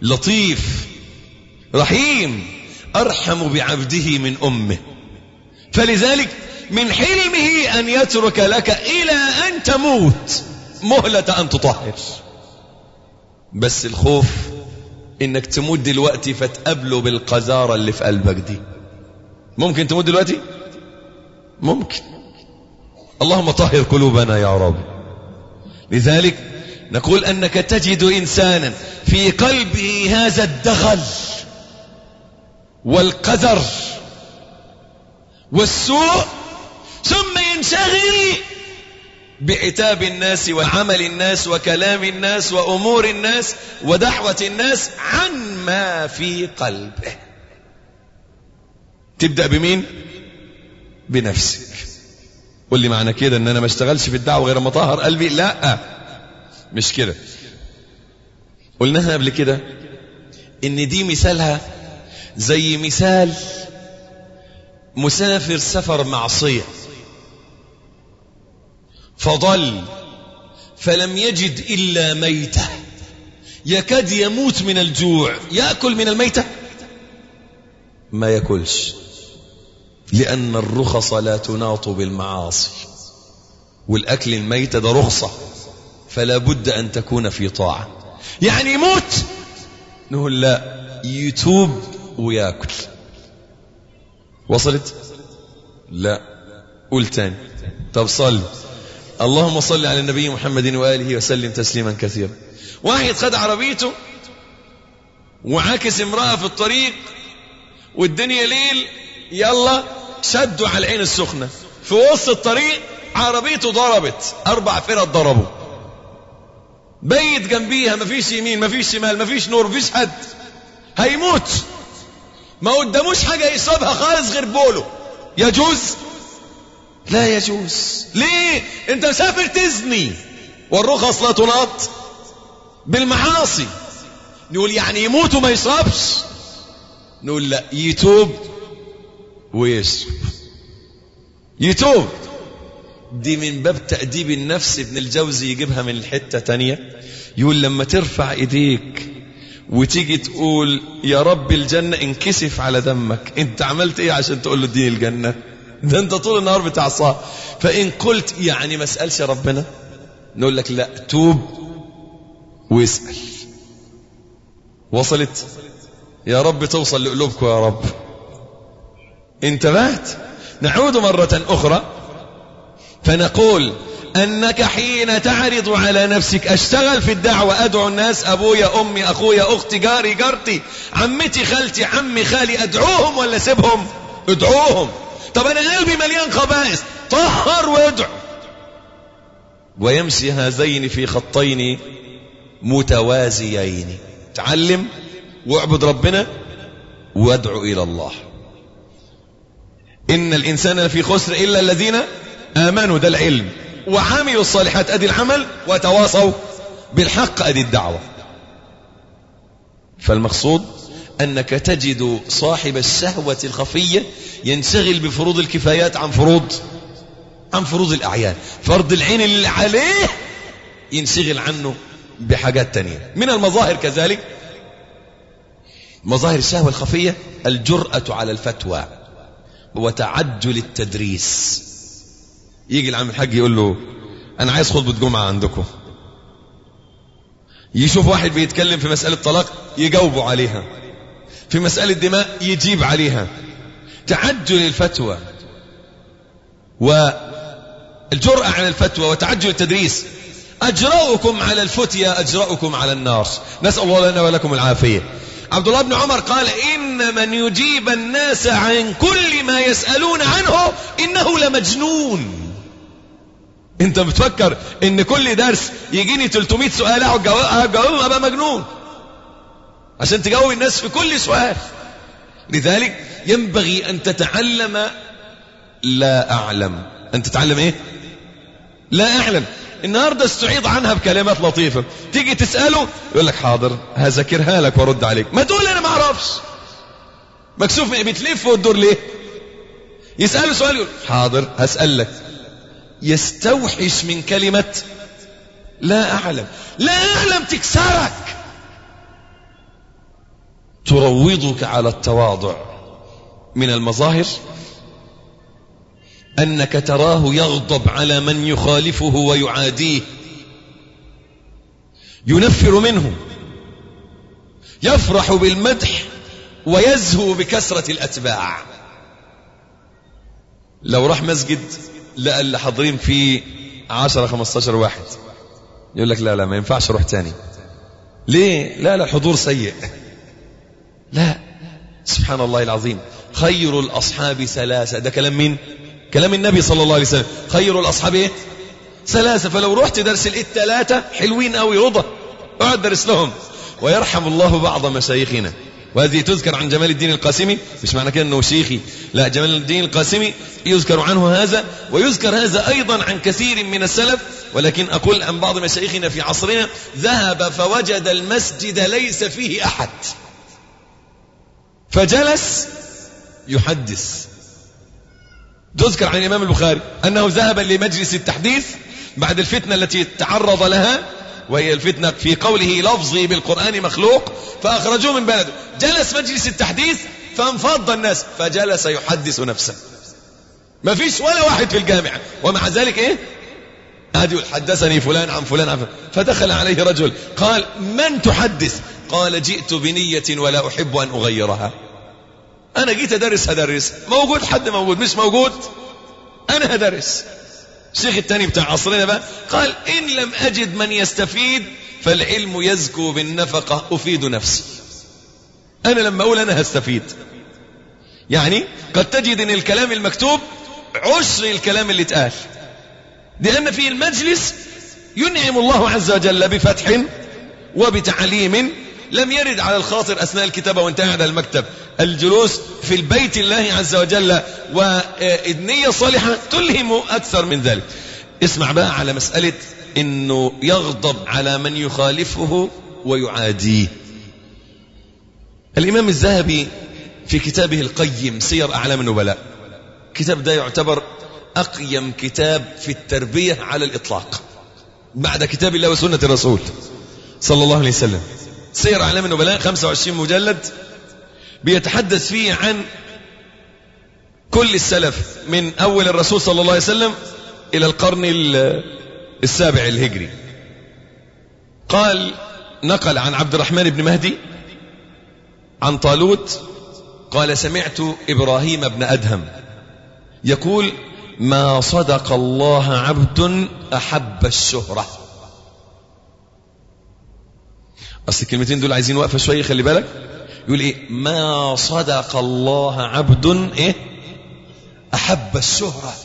لطيف رحيم ارحم بعبده من امه فلذلك من حلمه أن يترك لك إلى أن تموت مهلة أن تطهر بس الخوف إنك تموت دلوقتي فتقابله بالقذارة اللي في قلبك دي ممكن تموت دلوقتي ممكن اللهم طهر قلوبنا يا رب لذلك نقول أنك تجد إنسانا في قلبه هذا الدغل والقدر والسوء ثم ينشغل بعتاب الناس وعمل الناس وكلام الناس وأمور الناس ودعوة الناس عن ما في قلبه تبدأ بمين بنفسك قول لي معنى كده ان انا ما اشتغلش في الدعوة غير ما طهر قلبي لا مش كده قلناها قبل كده ان دي مثالها زي مثال مسافر سفر معصية فضل فلم يجد إلا ميتة يكاد يموت من الجوع يأكل من الميتة ما يأكلش لأن الرخص لا تناط بالمعاصي والأكل الميتة ده رخصة فلا بد أن تكون في طاعة يعني يموت نقول لا يتوب ويأكل وصلت لا قول تاني طب صل اللهم صل على النبي محمد وآله وسلم تسليما كثيرا واحد خد عربيته وعاكس امرأة في الطريق والدنيا ليل يلا شدوا على العين السخنة في وسط الطريق عربيته ضربت أربع فرق ضربوا بيت جنبيها مفيش يمين مفيش شمال مفيش نور مفيش حد هيموت ما قداموش حاجة يشربها خالص غير بوله يجوز لا يجوز ليه انت مسافر تزني والرخص لا تناط بالمعاصي نقول يعني يموت وما يشربش نقول لا يتوب ويشرب يتوب دي من باب تأديب النفس ابن الجوزي يجيبها من الحتة تانية يقول لما ترفع ايديك وتيجي تقول يا رب الجنة انكسف على دمك انت عملت ايه عشان تقول له اديني الجنة ده انت طول النهار بتاع الصلاة فان قلت يعني ما اسألش ربنا نقول لك لا توب واسأل وصلت يا رب توصل لقلوبكم يا رب انتبهت نعود مرة أخرى فنقول أنك حين تعرض على نفسك أشتغل في الدعوة أدعو الناس أبويا أمي أخويا أختي جاري جارتي عمتي خالتي عمي خالي أدعوهم ولا سيبهم ادعوهم طب أنا قلبي مليان خبائث طهر وادعو ويمشي هذين في خطين متوازيين تعلم واعبد ربنا وادعو إلى الله إن الإنسان لفي خسر إلا الذين آمنوا ده العلم وعملوا الصالحات أدي العمل وتواصوا بالحق أدي الدعوة فالمقصود أنك تجد صاحب الشهوة الخفية ينشغل بفروض الكفايات عن فروض عن فروض الأعيان فرض العين اللي عليه ينشغل عنه بحاجات تانية من المظاهر كذلك مظاهر الشهوة الخفية الجرأة على الفتوى وتعجل التدريس يجي العم الحاج يقول له انا عايز خطبة جمعة عندكم يشوف واحد بيتكلم في مسألة طلاق يجاوبه عليها في مسألة دماء يجيب عليها تعجل الفتوى والجرأة على الفتوى وتعجل التدريس أجرأكم على الفتية أجرأكم على النار نسأل الله لنا ولكم العافية عبد الله بن عمر قال إن من يجيب الناس عن كل ما يسألون عنه إنه لمجنون انت بتفكر ان كل درس يجيني 300 سؤال اقعد اجاوبهم ابقى مجنون عشان تجاوب الناس في كل سؤال لذلك ينبغي ان تتعلم لا اعلم ان تتعلم ايه لا اعلم النهاردة استعيض عنها بكلمات لطيفة تيجي تسأله يقول لك حاضر هذاكرها لك وارد عليك ما تقول انا ما اعرفش مكسوف بتلف وتدور ليه يسأله سؤال يقول حاضر هسألك يستوحش من كلمة لا أعلم لا أعلم تكسرك تروضك على التواضع من المظاهر أنك تراه يغضب على من يخالفه ويعاديه ينفر منه يفرح بالمدح ويزهو بكثرة الأتباع لو راح مسجد لقى اللي حاضرين فيه 10 15 واحد يقول لك لا لا ما ينفعش اروح تاني ليه لا لا الحضور سيء لا سبحان الله العظيم خير الأصحاب ثلاثة ده كلام مين كلام النبي صلى الله عليه وسلم خير الأصحاب ايه ثلاثة فلو رحت درس لقيت ثلاثة حلوين قوي رضا اقعد درس لهم ويرحم الله بعض مشايخنا وهذه تذكر عن جمال الدين القاسمي مش معنى كده انه شيخي لا جمال الدين القاسمي يذكر عنه هذا ويذكر هذا ايضا عن كثير من السلف ولكن اقول عن بعض مشايخنا في عصرنا ذهب فوجد المسجد ليس فيه احد فجلس يحدث تذكر عن الامام البخاري انه ذهب لمجلس التحديث بعد الفتنه التي تعرض لها وهي الفتنة في قوله لفظي بالقرآن مخلوق فأخرجوه من بلده جلس مجلس التحديث فانفض الناس فجلس يحدث نفسه ما فيش ولا واحد في الجامعة ومع ذلك ايه هذه حدثني فلان عن فلان عن فلان فدخل عليه رجل قال من تحدث قال جئت بنية ولا أحب أن أغيرها أنا جيت أدرس هدرس موجود حد موجود مش موجود أنا هدرس الشيخ الثاني بتاع عصرنا بقى قال إن لم أجد من يستفيد فالعلم يزكو بالنفقة أفيد نفسي أنا لما أقول أنا هستفيد يعني قد تجد أن الكلام المكتوب عشر الكلام اللي اتقال لأن في المجلس ينعم الله عز وجل بفتح وبتعليم لم يرد على الخاطر أثناء الكتابة وانت قاعد على المكتب الجلوس في البيت الله عز وجل والنية الصالحة تلهم أكثر من ذلك اسمع بقى على مسألة انه يغضب على من يخالفه ويعاديه الامام الذهبي في كتابه القيم سير اعلام النبلاء كتاب ده يعتبر اقيم كتاب في التربية على الاطلاق بعد كتاب الله وسنة الرسول صلى الله عليه وسلم سير اعلام النبلاء 25 مجلد بيتحدث فيه عن كل السلف من اول الرسول صلى الله عليه وسلم الى القرن السابع الهجري قال نقل عن عبد الرحمن بن مهدي عن طالوت قال سمعت إبراهيم بن أدهم يقول ما صدق الله عبد أحب الشهرة أصل الكلمتين دول عايزين وقفة شوية خلي بالك يقول إيه ما صدق الله عبد إيه أحب الشهرة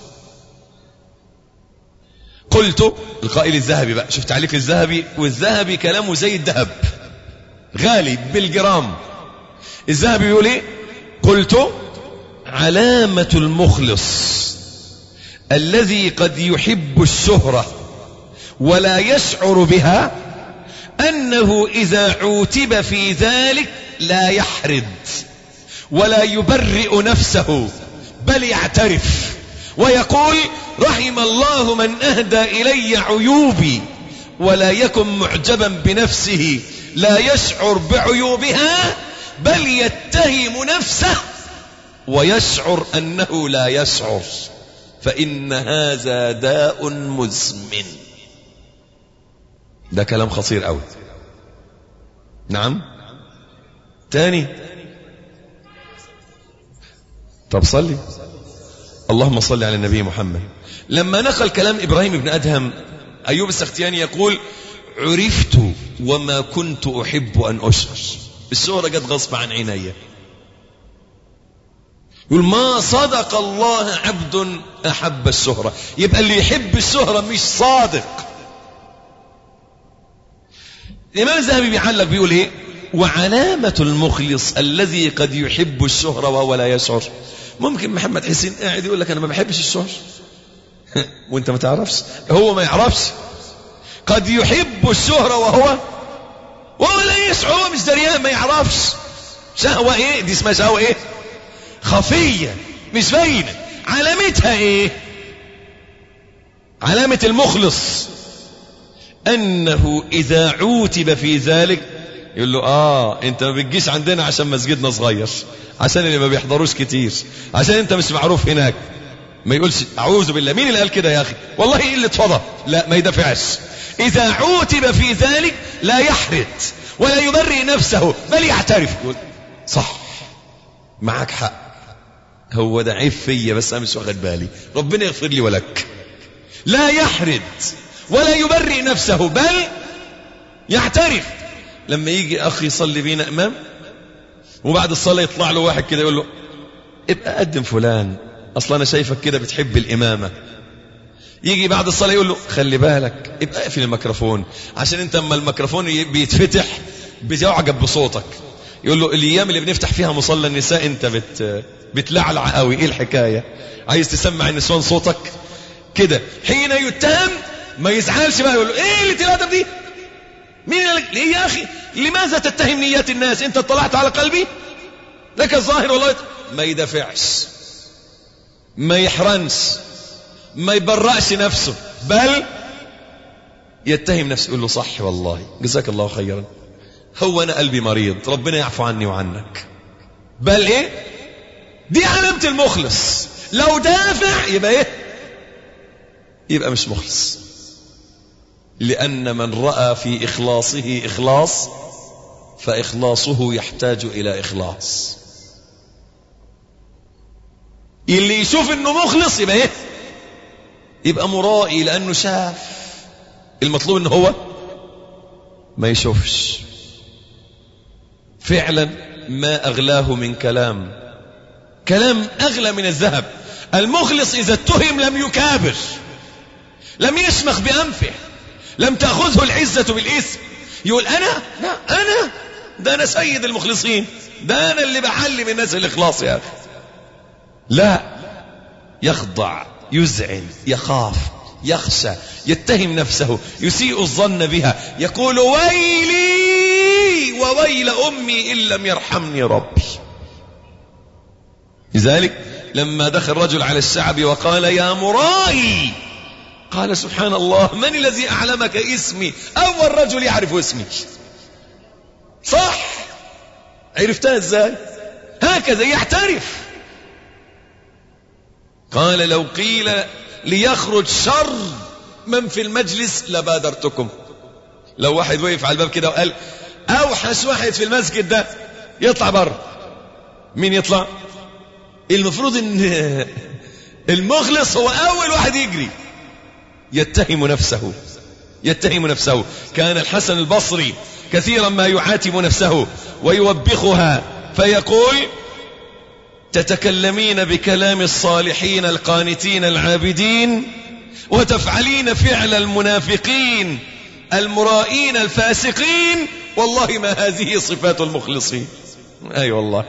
قلت القائل الذهبي بقى شوف تعليق الذهبي والذهبي كلامه زي الذهب غالي بالجرام الذهبي بيقول ايه قلت علامة المخلص الذي قد يحب الشهرة ولا يشعر بها أنه إذا عوتب في ذلك لا يحرد ولا يبرئ نفسه بل يعترف ويقول رحم الله من أهدى إلي عيوبي ولا يكن معجبا بنفسه لا يشعر بعيوبها بل يتهم نفسه ويشعر أنه لا يشعر فإن هذا داء مزمن ده كلام خطير قوي نعم تاني طب صلي اللهم صل على النبي محمد لما نقل كلام إبراهيم بن أدهم أيوب السختياني يقول عرفت وما كنت أحب أن أشهر الشهرة جت غصب عن عيني يقول ما صدق الله عبد أحب الشهرة يبقى اللي يحب الشهرة مش صادق الإمام الذهبي بيعلق بيقول إيه وعلامة المخلص الذي قد يحب الشهرة وهو لا يشعر ممكن محمد حسين قاعد يقول لك أنا ما بحبش الشهر وانت ما تعرفش هو ما يعرفش قد يحب الشهرة وهو وهو لا يشعر هو مش دريان ما يعرفش شهوة ايه دي اسمها شهوة ايه خفية مش باينة علامتها ايه علامة المخلص انه اذا عوتب في ذلك يقول له اه انت ما بتجيش عندنا عشان مسجدنا صغير عشان اللي ما بيحضروش كتير عشان انت مش معروف هناك ما يقولش اعوذ بالله مين اللي قال كده يا اخي والله ايه اللي اتفضى لا ما يدافعش اذا عوتب في ذلك لا يحرد ولا يبرئ نفسه بل يعترف يقول صح معك حق هو ده عيب فيا بس انا مش واخد بالي ربنا يغفر لي ولك لا يحرد ولا يبرئ نفسه بل يعترف لما يجي اخي يصلي بينا امام وبعد الصلاه يطلع له واحد كده يقول له ابقى قدم فلان اصلا انا شايفك كده بتحب الامامه يجي بعد الصلاه يقول له خلي بالك ابقى اقفل الميكروفون عشان انت اما الميكروفون بيتفتح بتعجب بصوتك يقول له الايام اللي بنفتح فيها مصلى النساء انت بت بتلعلع قوي ايه الحكايه عايز تسمع النسوان صوتك كده حين يتهم ما يزعلش بقى يقول له ايه اللي الادب دي مين قال لك ليه يا اخي لماذا تتهم نيات الناس انت اطلعت على قلبي لك الظاهر والله ما يدافعش ما يحرنش ما يبرأش نفسه بل يتهم نفسه يقول له صح والله جزاك الله خيرا هو انا قلبي مريض ربنا يعفو عني وعنك بل ايه دي علامة المخلص لو دافع يبقى ايه يبقى مش مخلص لأن من رأى في إخلاصه إخلاص فإخلاصه يحتاج إلى إخلاص اللي يشوف انه مخلص يبقى ايه يبقى مرائي لانه شاف المطلوب ان هو ما يشوفش فعلا ما اغلاه من كلام كلام اغلى من الذهب المخلص اذا اتهم لم يكابر لم يشمخ بانفه لم تاخذه العزه بالاسم يقول انا لا انا ده انا سيد المخلصين ده انا اللي بعلم الناس الاخلاص يا اخي لا يخضع يزعل يخاف يخشى يتهم نفسه يسيء الظن بها يقول ويلي وويل أمي إن لم يرحمني ربي لذلك لما دخل رجل على الشعب وقال يا مرائي قال سبحان الله من الذي أعلمك اسمي أول رجل يعرف اسمي صح عرفتها ازاي هكذا يعترف قال لو قيل ليخرج شر من في المجلس لبادرتكم لو واحد وقف على الباب كده وقال اوحش واحد في المسجد ده يطلع بره مين يطلع المفروض ان المخلص هو اول واحد يجري يتهم نفسه يتهم نفسه كان الحسن البصري كثيرا ما يعاتب نفسه ويوبخها فيقول تتكلمين بكلام الصالحين القانتين العابدين وتفعلين فعل المنافقين المرائين الفاسقين والله ما هذه صفات المخلصين اي أيوة والله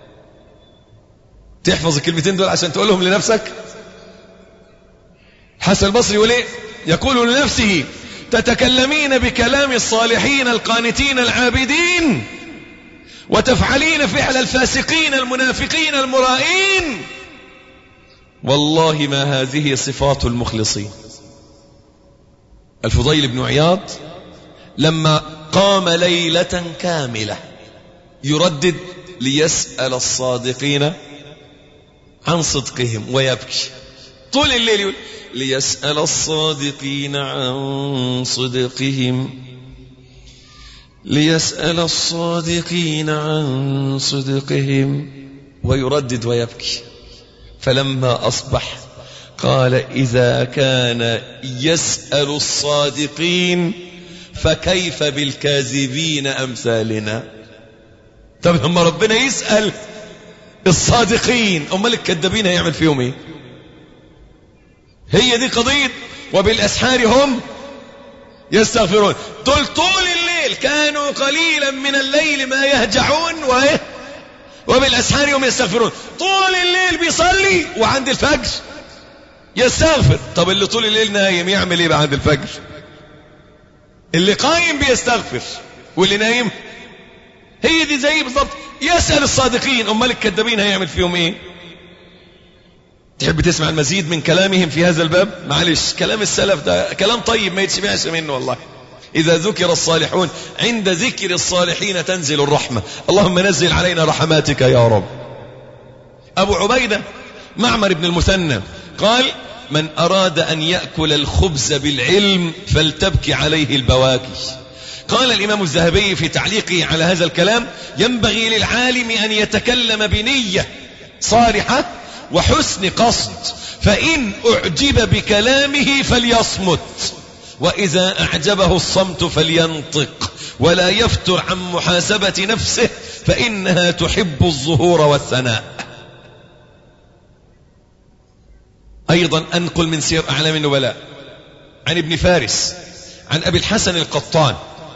تحفظ الكلمتين دول عشان تقولهم لنفسك حسن البصري يقول ايه يقول لنفسه تتكلمين بكلام الصالحين القانتين العابدين وتفعلين فعل الفاسقين المنافقين المرائين والله ما هذه صفات المخلصين الفضيل بن عياض لما قام ليلة كاملة يردد ليسأل الصادقين عن صدقهم ويبكي طول الليل يقول ليسأل الصادقين عن صدقهم ليسأل الصادقين عن صدقهم ويردد ويبكي فلما أصبح قال إذا كان يسأل الصادقين فكيف بالكاذبين أمثالنا طب لما ربنا يسأل الصادقين أمال الكذابين هيعمل فيهم ايه هي دي قضية وبالأسحار هم يستغفرون دول طول الليل كانوا قليلا من الليل ما يهجعون وإيه وبالأسحار هم يستغفرون طول الليل بيصلي وعند الفجر يستغفر طب اللي طول الليل نايم يعمل ايه بقى عند الفجر اللي قايم بيستغفر واللي نايم هي دي زي بالضبط يسأل الصادقين امال الكذابين هيعمل فيهم ايه تحب تسمع المزيد من كلامهم في هذا الباب معلش كلام السلف ده كلام طيب ما يتسمعش منه والله إذا ذكر الصالحون عند ذكر الصالحين تنزل الرحمة اللهم نزل علينا رحماتك يا رب أبو عبيدة معمر بن المثنى قال من أراد أن يأكل الخبز بالعلم فلتبكي عليه البواكي قال الإمام الذهبي في تعليقه على هذا الكلام ينبغي للعالم أن يتكلم بنية صالحة وحسن قصد فإن أعجب بكلامه فليصمت وإذا أعجبه الصمت فلينطق ولا يفتر عن محاسبة نفسه فإنها تحب الظهور والثناء أيضا أنقل من سير أعلام النبلاء عن ابن فارس عن أبي الحسن القطان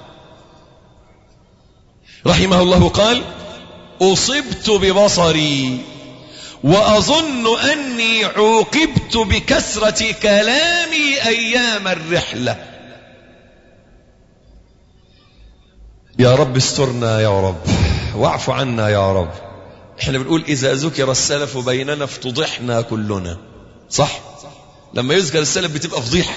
رحمه الله قال أصبت ببصري وأظن أني عوقبت بكثرة كلامي أيام الرحلة يا رب استرنا يا رب واعف عنا يا رب احنا بنقول إذا ذكر السلف بيننا افتضحنا كلنا صح لما يذكر السلف بتبقى فضيحة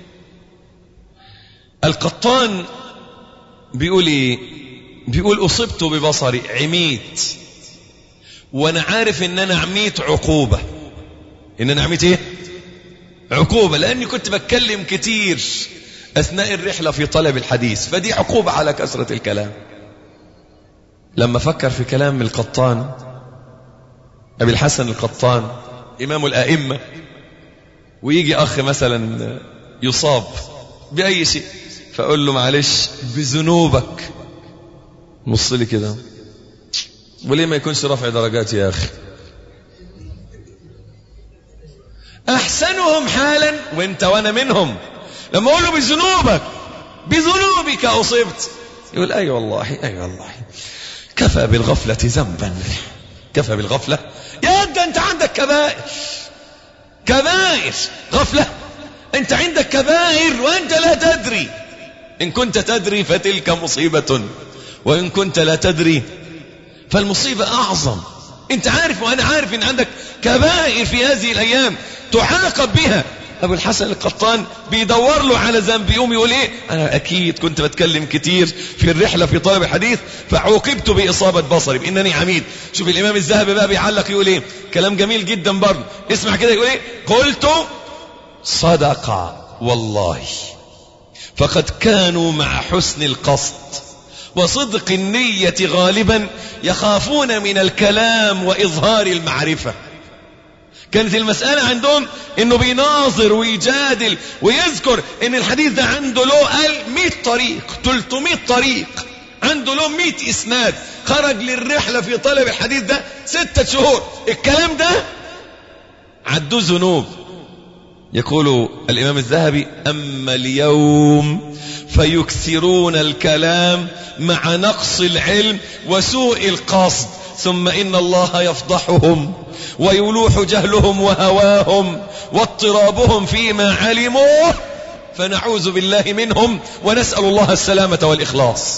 القطان بيقول ايه بيقول أصبت ببصري عميت وانا عارف ان انا عميت عقوبة ان انا عميت ايه عقوبة لاني كنت بتكلم كتير اثناء الرحلة في طلب الحديث فدي عقوبة على كثرة الكلام لما فكر في كلام القطان ابي الحسن القطان امام الائمة ويجي اخ مثلا يصاب باي شيء فاقول له معلش بذنوبك نص لي كده وليه ما يكونش رفع درجات يا أخي أحسنهم حالا وانت وانا منهم لما أقول له بذنوبك بذنوبك أصبت يقول أي أيوة والله أي أيوة والله كفى بالغفلة ذنبا كفى بالغفلة يا أنت أنت عندك كبائر كبائر غفلة أنت عندك كبائر وأنت لا تدري إن كنت تدري فتلك مصيبة وإن كنت لا تدري فالمصيبة أعظم أنت عارف وأنا عارف أن عندك كبائر في هذه الأيام تعاقب بها أبو الحسن القطان بيدور له على ذنب يوم يقول إيه أنا أكيد كنت بتكلم كتير في الرحلة في طلب الحديث فعوقبت بإصابة بصري بإنني عميد شوف الإمام الذهبي بقى بيعلق يقول إيه كلام جميل جدا برضه اسمع كده يقول إيه قلت صدق والله فقد كانوا مع حسن القصد وصدق النية غالبا يخافون من الكلام وإظهار المعرفة كانت المسألة عندهم انه بيناظر ويجادل ويذكر ان الحديث ده عنده له قال 100 طريق 300 طريق عنده له 100 اسناد خرج للرحلة في طلب الحديث ده ستة شهور الكلام ده عدوه ذنوب يقول الإمام الذهبي أما اليوم فيكثرون الكلام مع نقص العلم وسوء القصد ثم إن الله يفضحهم ويلوح جهلهم وهواهم واضطرابهم فيما علموه فنعوذ بالله منهم ونسأل الله السلامة والإخلاص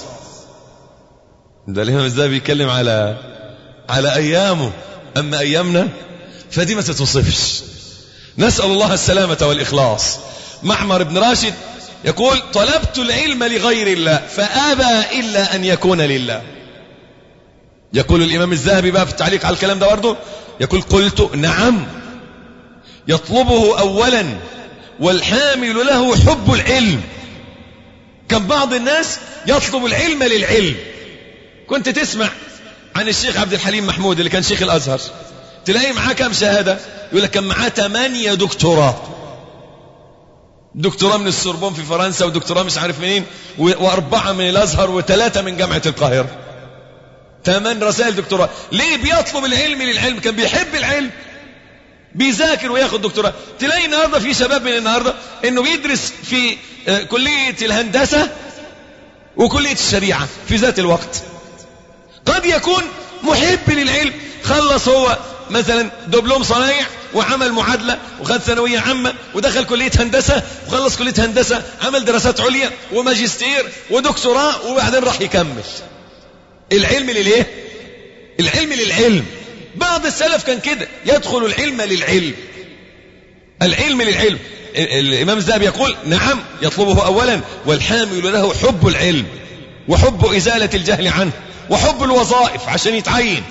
ده الإمام الذهبي يتكلم على على أيامه أما أيامنا فدي ما تتوصفش نسأل الله السلامة والإخلاص معمر بن راشد يقول طلبت العلم لغير الله فأبى إلا أن يكون لله يقول الإمام الذهبي بقى في التعليق على الكلام ده برضه يقول قلت نعم يطلبه أولا والحامل له حب العلم كان بعض الناس يطلب العلم للعلم كنت تسمع عن الشيخ عبد الحليم محمود اللي كان شيخ الأزهر تلاقي معاه كم شهادة يقول لك كان معاه ثمانية دكتوراه دكتوراه من السوربون في فرنسا ودكتوراه مش عارف منين وأربعة من الأزهر وثلاثة من جامعة القاهرة ثمان رسائل دكتوراه ليه بيطلب العلم للعلم كان بيحب العلم بيذاكر وياخد دكتوراه تلاقي النهارده في شباب من النهارده انه بيدرس في كليه الهندسه وكليه الشريعه في ذات الوقت قد يكون محب للعلم خلص هو مثلا دبلوم صنايع وعمل معادلة وخد ثانوية عامة ودخل كلية هندسة وخلص كلية هندسة عمل دراسات عليا وماجستير ودكتوراه وبعدين راح يكمل العلم لليه العلم للعلم بعض السلف كان كده يدخل العلم للعلم العلم للعلم الإمام الذهبي يقول نعم يطلبه أولا والحامل له حب العلم وحب إزالة الجهل عنه وحب الوظائف عشان يتعين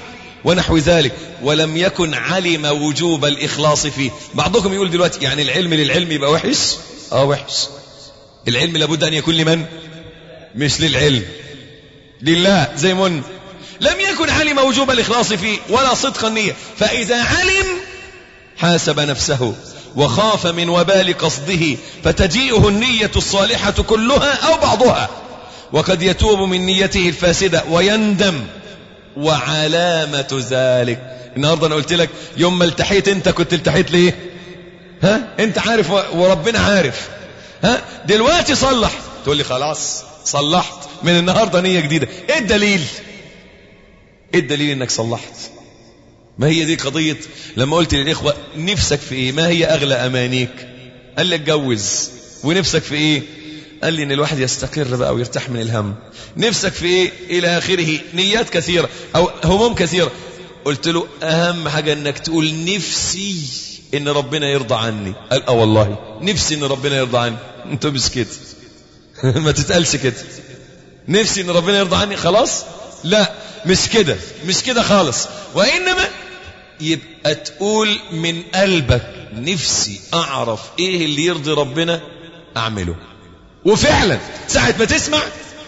ونحو ذلك ولم يكن علم وجوب الإخلاص فيه بعضكم يقول دلوقتي يعني العلم للعلم يبقى وحش اه وحش العلم لابد أن يكون لمن مش للعلم لله زي من لم يكن علم وجوب الإخلاص فيه ولا صدق النية فإذا علم حاسب نفسه وخاف من وبال قصده فتجيئه النية الصالحة كلها أو بعضها وقد يتوب من نيته الفاسدة ويندم وعلامة ذلك النهاردة أنا قلت لك يوم ما التحيت أنت كنت التحيت ليه ها أنت عارف وربنا عارف ها دلوقتي صلح تقول لي خلاص صلحت من النهاردة نية جديدة ايه الدليل ايه الدليل انك صلحت ما هي دي قضية لما قلت للإخوة نفسك في ايه ما هي اغلى امانيك قال لي اتجوز ونفسك في ايه قال لي ان الواحد يستقر بقى ويرتاح من الهم نفسك في ايه الى اخره نيات كثيرة او هموم كثيرة قلت له اهم حاجة انك تقول نفسي ان ربنا يرضى عني قال اه والله نفسي ان ربنا يرضى عني انت مش كده ما تتقالش كده نفسي ان ربنا يرضى عني خلاص لا مش كده مش كده خالص وانما يبقى تقول من قلبك نفسي اعرف ايه اللي يرضي ربنا اعمله وفعلا ساعة ما تسمع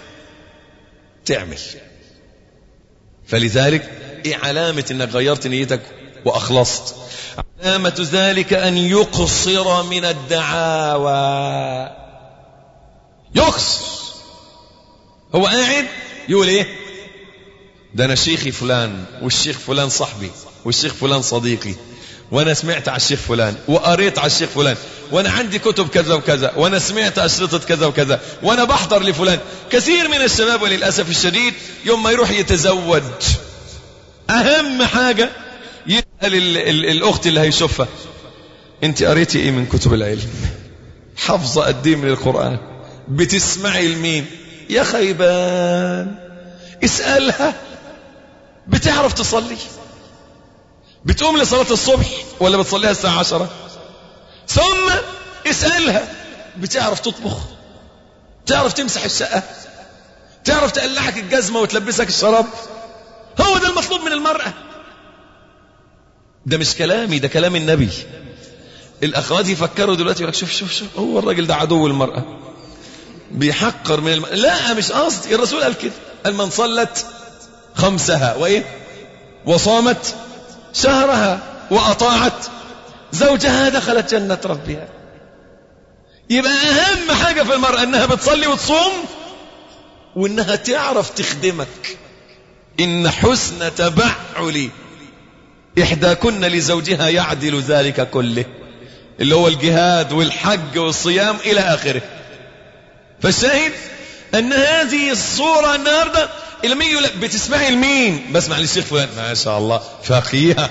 تعمل فلذلك ايه علامة انك غيرت نيتك واخلصت علامة ذلك ان يقصر من الدعاوى يقصر هو قاعد يقول ايه ده انا شيخي فلان والشيخ فلان صاحبي والشيخ فلان صديقي وانا سمعت على الشيخ فلان وقريت على الشيخ فلان وانا عندي كتب كذا وكذا وانا سمعت اشرطة كذا وكذا وانا بحضر لفلان كثير من الشباب وللاسف الشديد يوم ما يروح يتزوج اهم حاجة يسأل ال ال الاخت اللي هيشوفها انت قريتي ايه من كتب العلم حافظة قد ايه من القرآن بتسمعي لمين يا خيبان اسألها بتعرف تصلي بتقوم لصلاة الصبح ولا بتصليها الساعة عشرة ثم اسألها بتعرف تطبخ تعرف تمسح الشقة تعرف تقلعك الجزمة وتلبسك الشراب هو ده المطلوب من المرأة ده مش كلامي ده كلام النبي الأخوات يفكروا دلوقتي يقول لك شوف شوف شوف هو الراجل ده عدو المرأة بيحقر من المرأة لا مش قصدي الرسول قال كده قال من صلت خمسها وإيه وصامت شهرها وأطاعت زوجها دخلت جنة ربها يبقى أهم حاجة في المرأة أنها بتصلي وتصوم وأنها تعرف تخدمك إن حسن تبعل إحداكن لزوجها يعدل ذلك كله اللي هو الجهاد والحج والصيام إلى آخره فالشاهد أن هذه الصورة النهاردة لما يقول لك بتسمعي لمين بسمع للشيخ فلان ما شاء الله فقيهة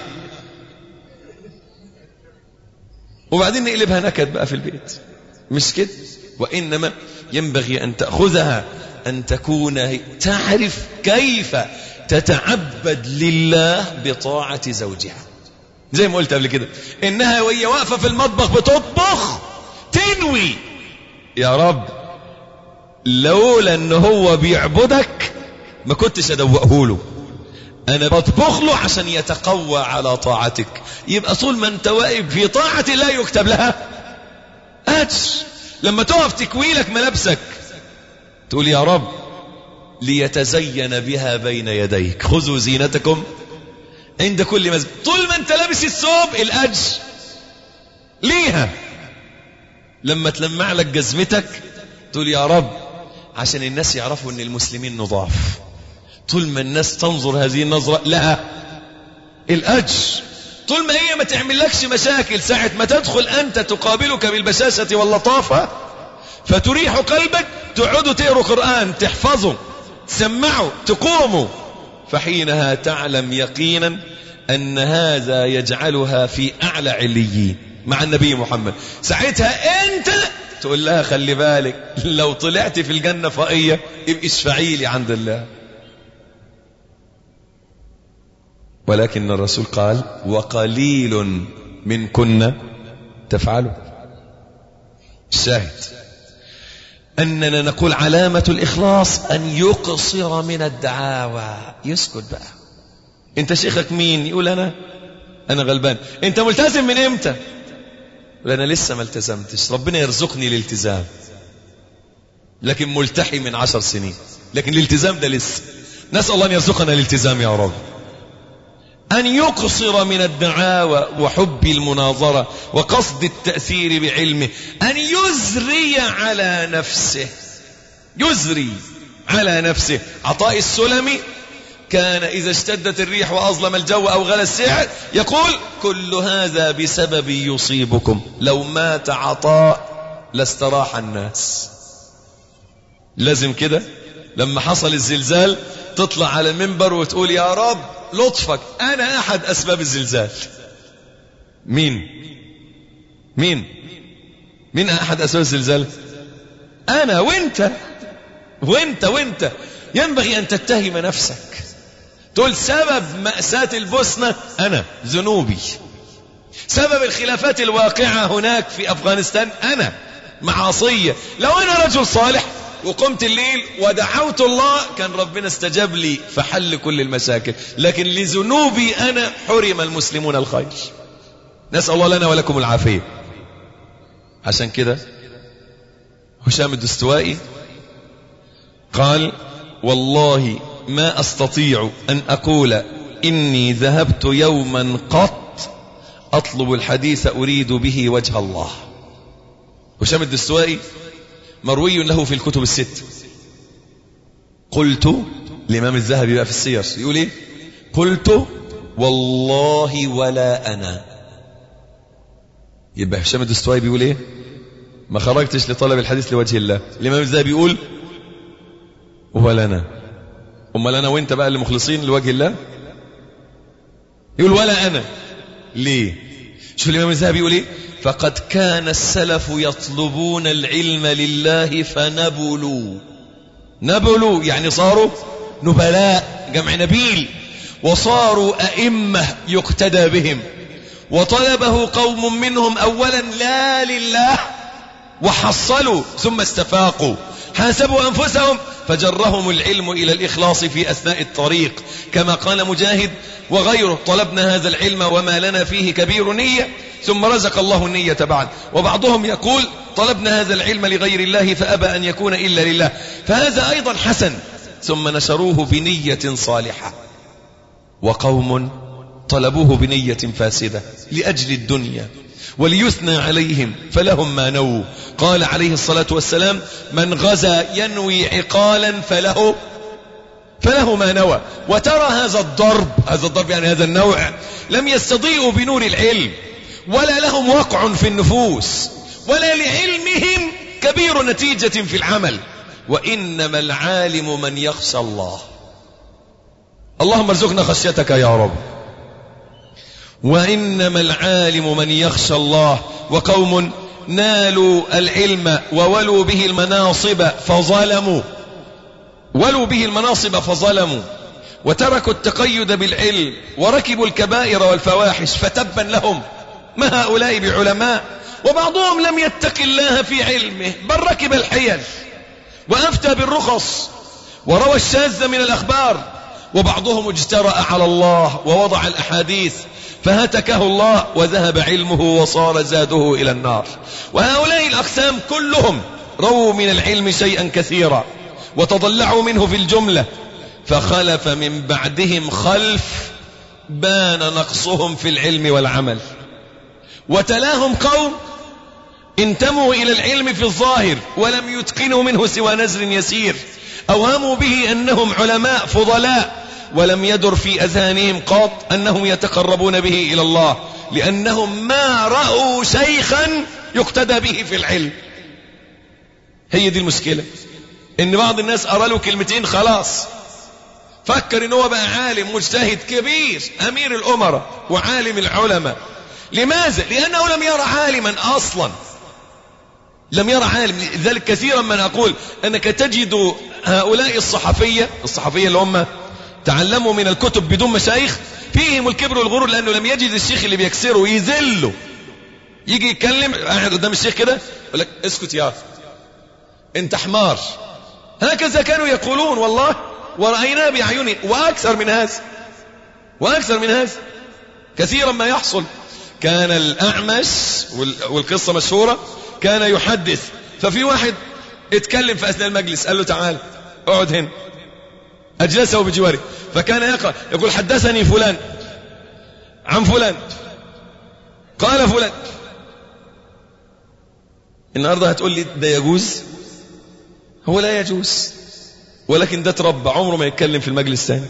وبعدين نقلبها نكد بقى في البيت مش كده وإنما ينبغي أن تأخذها أن تكون تعرف كيف تتعبد لله بطاعة زوجها زي ما قلت قبل كده إنها وهي واقفة في المطبخ بتطبخ تنوي يا رب لولا ان هو بيعبدك ما كنتش ادوقه له انا بطبخ له عشان يتقوى على طاعتك يبقى طول ما انت واقف في طاعة الله يكتب لها اجر لما تقف تكوي لك ملابسك تقول يا رب ليتزين بها بين يديك خذوا زينتكم عند كل مسجد طول ما انت لابس الثوب الاجر ليها لما تلمع لك جزمتك تقول يا رب عشان الناس يعرفوا ان المسلمين نضاف طول ما الناس تنظر هذه النظرة لها الأجر طول ما هي ما تعملكش مشاكل ساعة ما تدخل أنت تقابلك بالبشاشة واللطافة فتريح قلبك تقعدوا تقروا قرآن تحفظوا تسمعوا تقوموا فحينها تعلم يقينا أن هذا يجعلها في أعلى عليين مع النبي محمد ساعتها أنت تقول لها خلي بالك لو طلعت في الجنة فقية ابقي اشفعي لي عند الله ولكن الرسول قال وقليل من كنا تفعله الشاهد أننا نقول علامة الإخلاص أن يقصر من الدعاوى يسكت بقى انت شيخك مين يقول انا انا غلبان انت ملتزم من امتى يقول انا لسه ما التزمتش ربنا يرزقني الالتزام لكن ملتحي من عشر سنين لكن الالتزام ده لسه نسأل الله أن يرزقنا الالتزام يا رب أن يقصر من الدعاوى وحب المناظرة وقصد التأثير بعلمه أن يزري على نفسه يزري على نفسه عطاء السلمي كان إذا اشتدت الريح وأظلم الجو أو غلى السعر يقول كل هذا بسبب يصيبكم لو مات عطاء لاستراح الناس لازم كده لما حصل الزلزال تطلع على المنبر وتقول يا رب لطفك أنا أحد أسباب الزلزال مين مين مين أحد أسباب الزلزال أنا وانت وانت وانت ينبغي أن تتهم نفسك تقول سبب مأساة البوسنة أنا ذنوبي سبب الخلافات الواقعة هناك في أفغانستان أنا معاصية لو أنا رجل صالح وقمت الليل ودعوت الله كان ربنا استجاب لي فحل كل المشاكل لكن لذنوبي أنا حرم المسلمون الخير نسأل الله لنا ولكم العافية عشان كده هشام الدستوائي قال والله ما أستطيع أن أقول إني ذهبت يوما قط أطلب الحديث أريد به وجه الله هشام الدستوائي مروي له في الكتب الست قلت الإمام الذهبي بقى في السير يقول إيه قلت والله ولا أنا يبقى هشام الدستوائي بيقول إيه ما خرجتش لطلب الحديث لوجه الله الإمام الذهبي يقول ولا أنا أمال أنا وأنت بقى اللي مخلصين لوجه الله يقول ولا أنا ليه شوف الإمام الذهبي يقول إيه فقد كان السلف يطلبون العلم لله فنبلوا نبلوا يعني صاروا نبلاء جمع نبيل وصاروا أئمة يقتدى بهم وطلبه قوم منهم أولا لا لله وحصلوا ثم استفاقوا حاسبوا أنفسهم فجرهم العلم إلى الإخلاص في أثناء الطريق كما قال مجاهد وغيره طلبنا هذا العلم وما لنا فيه كبير نية ثم رزق الله النية بعد وبعضهم يقول طلبنا هذا العلم لغير الله فأبى أن يكون إلا لله فهذا أيضا حسن ثم نشروه بنية صالحة وقوم طلبوه بنية فاسدة لأجل الدنيا وليثنى عليهم فلهم ما نووا قال عليه الصلاة والسلام من غزا ينوي عقالا فله فله ما نوى وترى هذا الضرب هذا الضرب يعني هذا النوع لم يستضيئوا بنور العلم ولا لهم وقع في النفوس ولا لعلمهم كبير نتيجة في العمل وإنما العالم من يخشى الله اللهم ارزقنا خشيتك يا رب وإنما العالم من يخشى الله وقوم نالوا العلم وولوا به المناصب فظلموا ولوا به المناصب فظلموا وتركوا التقيد بالعلم وركبوا الكبائر والفواحش فتبا لهم ما هؤلاء بعلماء وبعضهم لم يتق الله في علمه بل ركب الحيل وأفتى بالرخص وروى الشاذ من الأخبار وبعضهم اجترأ على الله ووضع الأحاديث فهتكه الله وذهب علمه وصار زاده إلى النار وهؤلاء الأقسام كلهم رووا من العلم شيئا كثيرا وتضلعوا منه في الجملة فخلف من بعدهم خلف بان نقصهم في العلم والعمل وتلاهم قوم انتموا إلى العلم في الظاهر ولم يتقنوا منه سوى نزر يسير أوهموا به أنهم علماء فضلاء ولم يدر في أذهانهم قط أنهم يتقربون به إلى الله لأنهم ما رأوا شيخا يقتدى به في العلم هي دي المشكلة ان بعض الناس أرى له كلمتين خلاص فكر ان هو بقى عالم مجتهد كبير امير الامراء وعالم العلماء لماذا لانه لم يرى عالما اصلا لم يرى عالم لذلك كثيرا ما نقول انك تجد هؤلاء الصحفية الصحفية اللي هم تعلموا من الكتب بدون مشايخ فيهم الكبر والغرور لانه لم يجد الشيخ اللي بيكسره يذله يجي يتكلم قاعد قدام الشيخ كده يقول لك اسكت يا انت حمار هكذا كانوا يقولون والله ورأينا بأعيني وأكثر من هذا وأكثر من هذا كثيرا ما يحصل كان الأعمش والقصة مشهورة كان يحدث ففي واحد اتكلم في أثناء المجلس قال له تعال اقعد هنا أجلسه بجواره فكان يقرأ يقول حدثني فلان عن فلان قال فلان النهاردة هتقول لي ده يجوز هو لا يجوز ولكن ده تربى عمره ما يتكلم في المجلس ثاني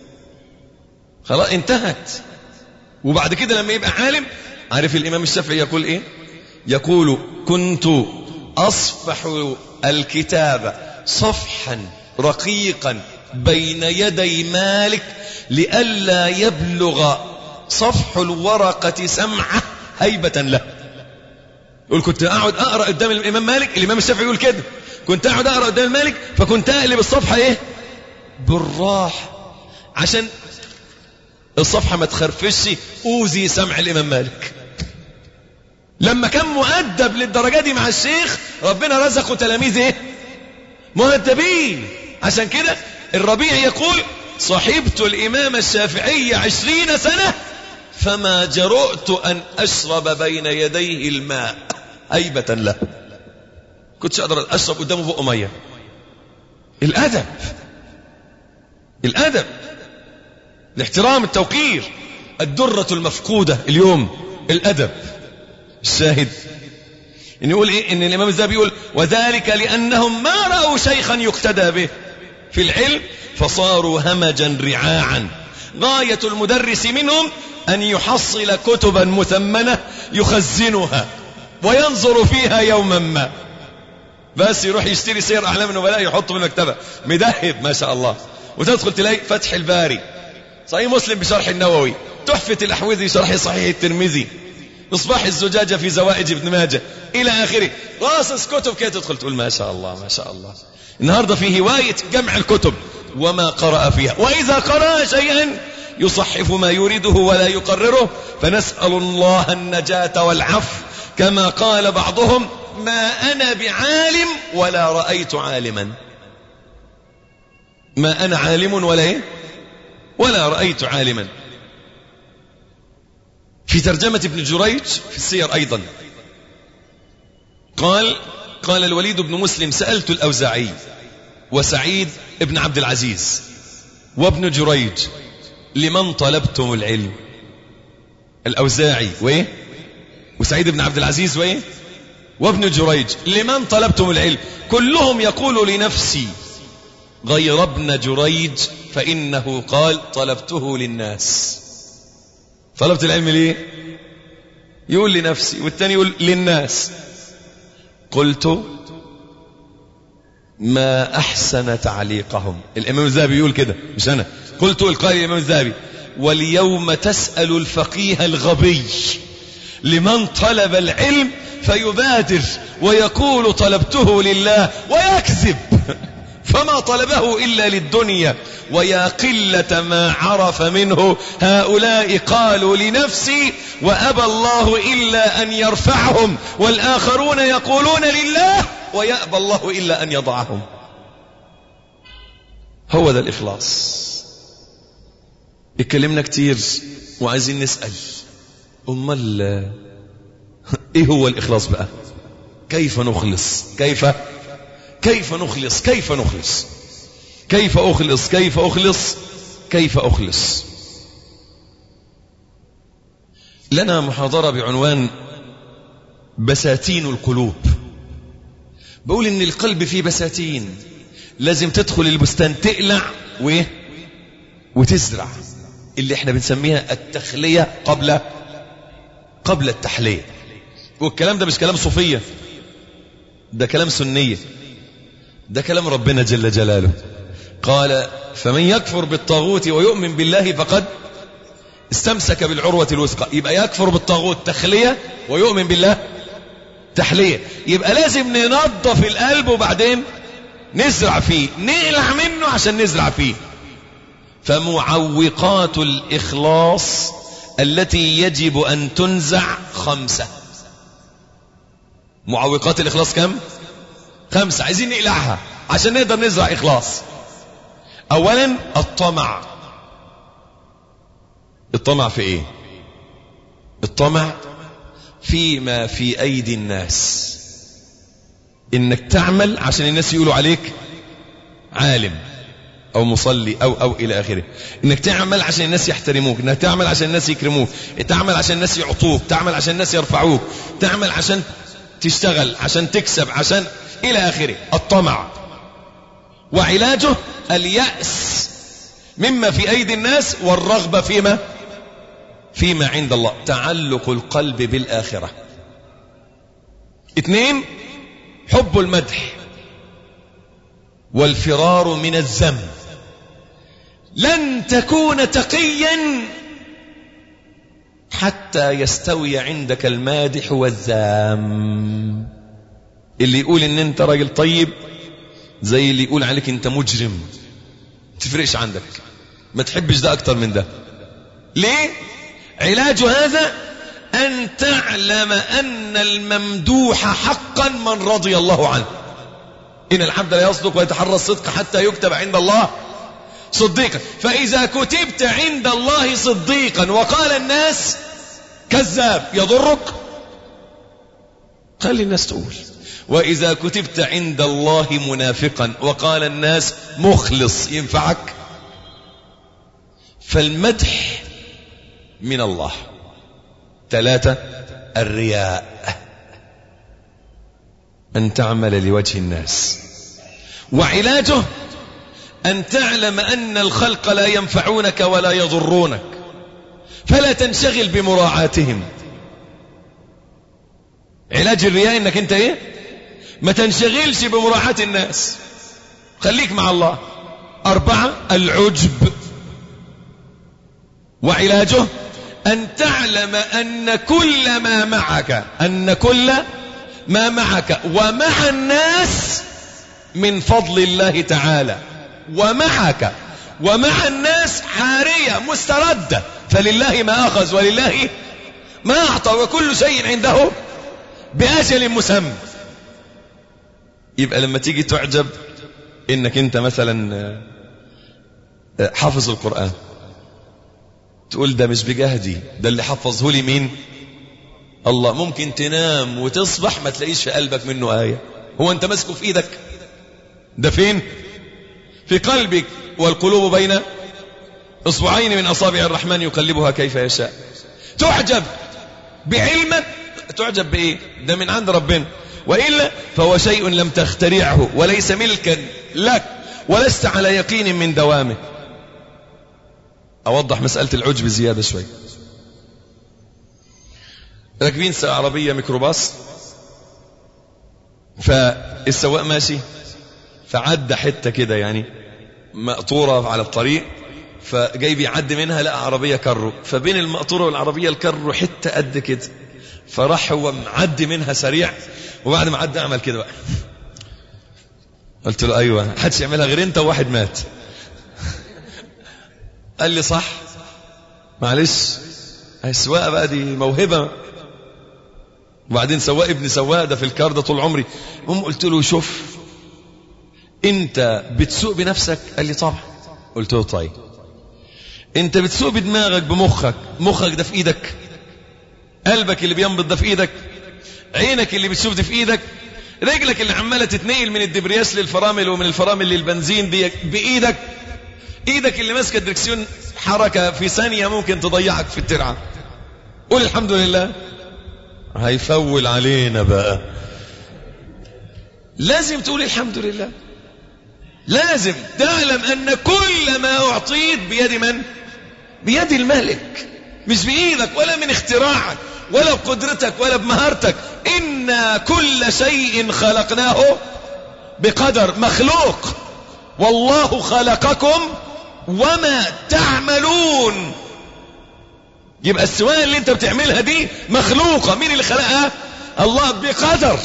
خلاص انتهت وبعد كده لما يبقى عالم عارف الإمام الشافعي يقول إيه يقول كنت أصفح الكتاب صفحا رقيقا بين يدي مالك لئلا يبلغ صفح الورقة سمعة هيبة له يقول كنت أقعد أقرأ قدام الإمام مالك الإمام الشافعي يقول كده كنت أقعد أقرأ قدام المالك فكنت أقلب الصفحة إيه بالراحة عشان الصفحة ما تخرفش أوزي سمع الإمام مالك لما كان مؤدب للدرجة دي مع الشيخ ربنا رزقه تلاميذ ايه مؤدبين عشان كده الربيع يقول صحبت الإمام الشافعي عشرين سنة فما جرؤت أن أشرب بين يديه الماء هيبة له كنتش أقدر أشرب قدامه بقه مية الأدب الأدب الاحترام التوقير الدرة المفقودة اليوم الأدب الشاهد إن يقول إيه إن الإمام الذهبي يقول وذلك لأنهم ما رأوا شيخا يقتدى به في العلم فصاروا همجا رعاعا غاية المدرس منهم أن يحصل كتبا مثمنة يخزنها وينظر فيها يوما ما بس يروح يشتري سير أعلام النبلاء يحطه في المكتبة مدهب ما شاء الله وتدخل تلاقي فتح الباري صحيح مسلم بشرح النووي تحفة الأحوذي شرح صحيح الترمذي مصباح الزجاجة في زوائج ابن ماجه إلى آخره راصص كتب كي تدخل تقول ما شاء الله ما شاء الله النهاردة في هواية جمع الكتب وما قرأ فيها وإذا قرأ شيئا يصحف ما يريده ولا يقرره فنسأل الله النجاة والعفو كما قال بعضهم ما أنا بعالم ولا رأيت عالما ما أنا عالم ولا إيه ولا رأيت عالما في ترجمة ابن جريج في السير أيضا قال قال الوليد بن مسلم سألت الأوزاعي وسعيد ابن عبد العزيز وابن جريج لمن طلبتم العلم الأوزاعي وإيه وسعيد بن عبد العزيز وإيه وابن جريج لمن طلبتم العلم كلهم يقول لنفسي غير ابن جريج فإنه قال طلبته للناس طلبت العلم ليه يقول لنفسي والتاني يقول للناس قلت ما أحسن تعليقهم الإمام الذهبي يقول كده مش أنا قلت القائل الإمام الذهبي واليوم تسأل الفقيه الغبي لمن طلب العلم فيبادر ويقول طلبته لله ويكذب فما طلبه إلا للدنيا ويا قلة ما عرف منه هؤلاء قالوا لنفسي وأبى الله إلا أن يرفعهم والآخرون يقولون لله ويأبى الله إلا أن يضعهم هو ذا الإخلاص اتكلمنا كتير وعايزين نسأل أمال إيه هو الإخلاص بقى كيف نخلص كيف كيف نخلص كيف نخلص كيف أخلص كيف أخلص كيف أخلص لنا محاضرة بعنوان بساتين القلوب بقول ان القلب فيه بساتين لازم تدخل البستان تقلع وايه وتزرع اللي احنا بنسميها التخلية قبل قبل التحلية والكلام ده مش كلام صوفية ده كلام سنية ده كلام ربنا جل جلاله قال فمن يكفر بالطاغوت ويؤمن بالله فقد استمسك بالعروة الوثقى يبقى يكفر بالطاغوت تخلية ويؤمن بالله تحلية يبقى لازم ننظف القلب وبعدين نزرع فيه نقلع منه عشان نزرع فيه فمعوقات الإخلاص التي يجب أن تنزع خمسة معوقات الإخلاص كم؟ خمسة عايزين نقلعها عشان نقدر نزرع إخلاص أولا الطمع الطمع في ايه الطمع فيما في ايدي الناس انك تعمل عشان الناس يقولوا عليك عالم او مصلي او او الى اخره انك تعمل عشان الناس يحترموك انك تعمل عشان الناس يكرموك تعمل عشان الناس يعطوك تعمل عشان الناس يرفعوك تعمل عشان تشتغل عشان تكسب عشان الى اخره الطمع وعلاجه اليأس مما في ايدي الناس والرغبة فيما فيما عند الله تعلق القلب بالاخرة اثنين حب المدح والفرار من الذم لن تكون تقيا حتى يستوي عندك المادح والذام اللي يقول ان انت راجل طيب زي اللي يقول عليك انت مجرم تفرقش عندك ما تحبش ده اكتر من ده ليه علاج هذا ان تعلم ان الممدوح حقا من رضي الله عنه ان العبد لا يصدق ويتحرى الصدق حتى يكتب عند الله صديقا فاذا كتبت عند الله صديقا وقال الناس كذاب يضرك خلي الناس تقول واذا كتبت عند الله منافقا وقال الناس مخلص ينفعك فالمدح من الله ثلاثة الرياء أن تعمل لوجه الناس وعلاجه أن تعلم أن الخلق لا ينفعونك ولا يضرونك فلا تنشغل بمراعاتهم علاج الرياء انك انت ايه ما تنشغلش بمراعاة الناس خليك مع الله أربعة العجب وعلاجه أن تعلم أن كل ما معك أن كل ما معك ومع الناس من فضل الله تعالى ومعك ومع الناس عارية مستردة فلله ما أخذ ولله ما أعطى وكل شيء عنده بأجل مسمى يبقى لما تيجي تعجب انك انت مثلا حافظ القرآن تقول ده مش بجهدي ده اللي حفظه لي مين الله ممكن تنام وتصبح ما تلاقيش في قلبك منه آية هو انت ماسكه في ايدك ده فين في قلبك والقلوب بين اصبعين من اصابع الرحمن يقلبها كيف يشاء تعجب بعلمك تعجب بايه ده من عند ربنا وإلا فهو شيء لم تخترعه وليس ملكا لك ولست على يقين من دوامه أوضح مسألة العجب زيادة شوي راكبين عربية ميكروباص فالسواق ماشي فعدى حتة كده يعني مقطورة على الطريق فجاي بيعدي منها لقى عربية كرو فبين المقطورة والعربية الكرو حتة قد كده فراح هو معدي منها سريع وبعد ما عدى عمل كده بقى قلت له ايوه محدش يعملها غير انت وواحد مات قال لي صح معلش السواقه بقى دي موهبه وبعدين سواق ابن سواق ده في الكار ده طول عمري المهم قلت له شوف انت بتسوق بنفسك قال لي طبعا قلت له طيب انت بتسوق بدماغك بمخك مخك ده في ايدك قلبك اللي بينبض ده في ايدك عينك اللي بتشوف دي في ايدك رجلك اللي عماله تتنقل من الدبرياس للفرامل ومن الفرامل للبنزين دي بايدك ايدك اللي ماسكه الدركسيون حركه في ثانيه ممكن تضيعك في الترعه قول الحمد لله هيفول علينا بقى لازم تقول الحمد لله لازم تعلم ان كل ما اعطيت بيد من بيد الملك مش بايدك ولا من اختراعك ولا بقدرتك ولا بمهارتك إنا كل شيء خلقناه بقدر مخلوق والله خلقكم وما تعملون يبقى السواقة اللي انت بتعملها دي مخلوقة مين اللي خلقها الله بقدر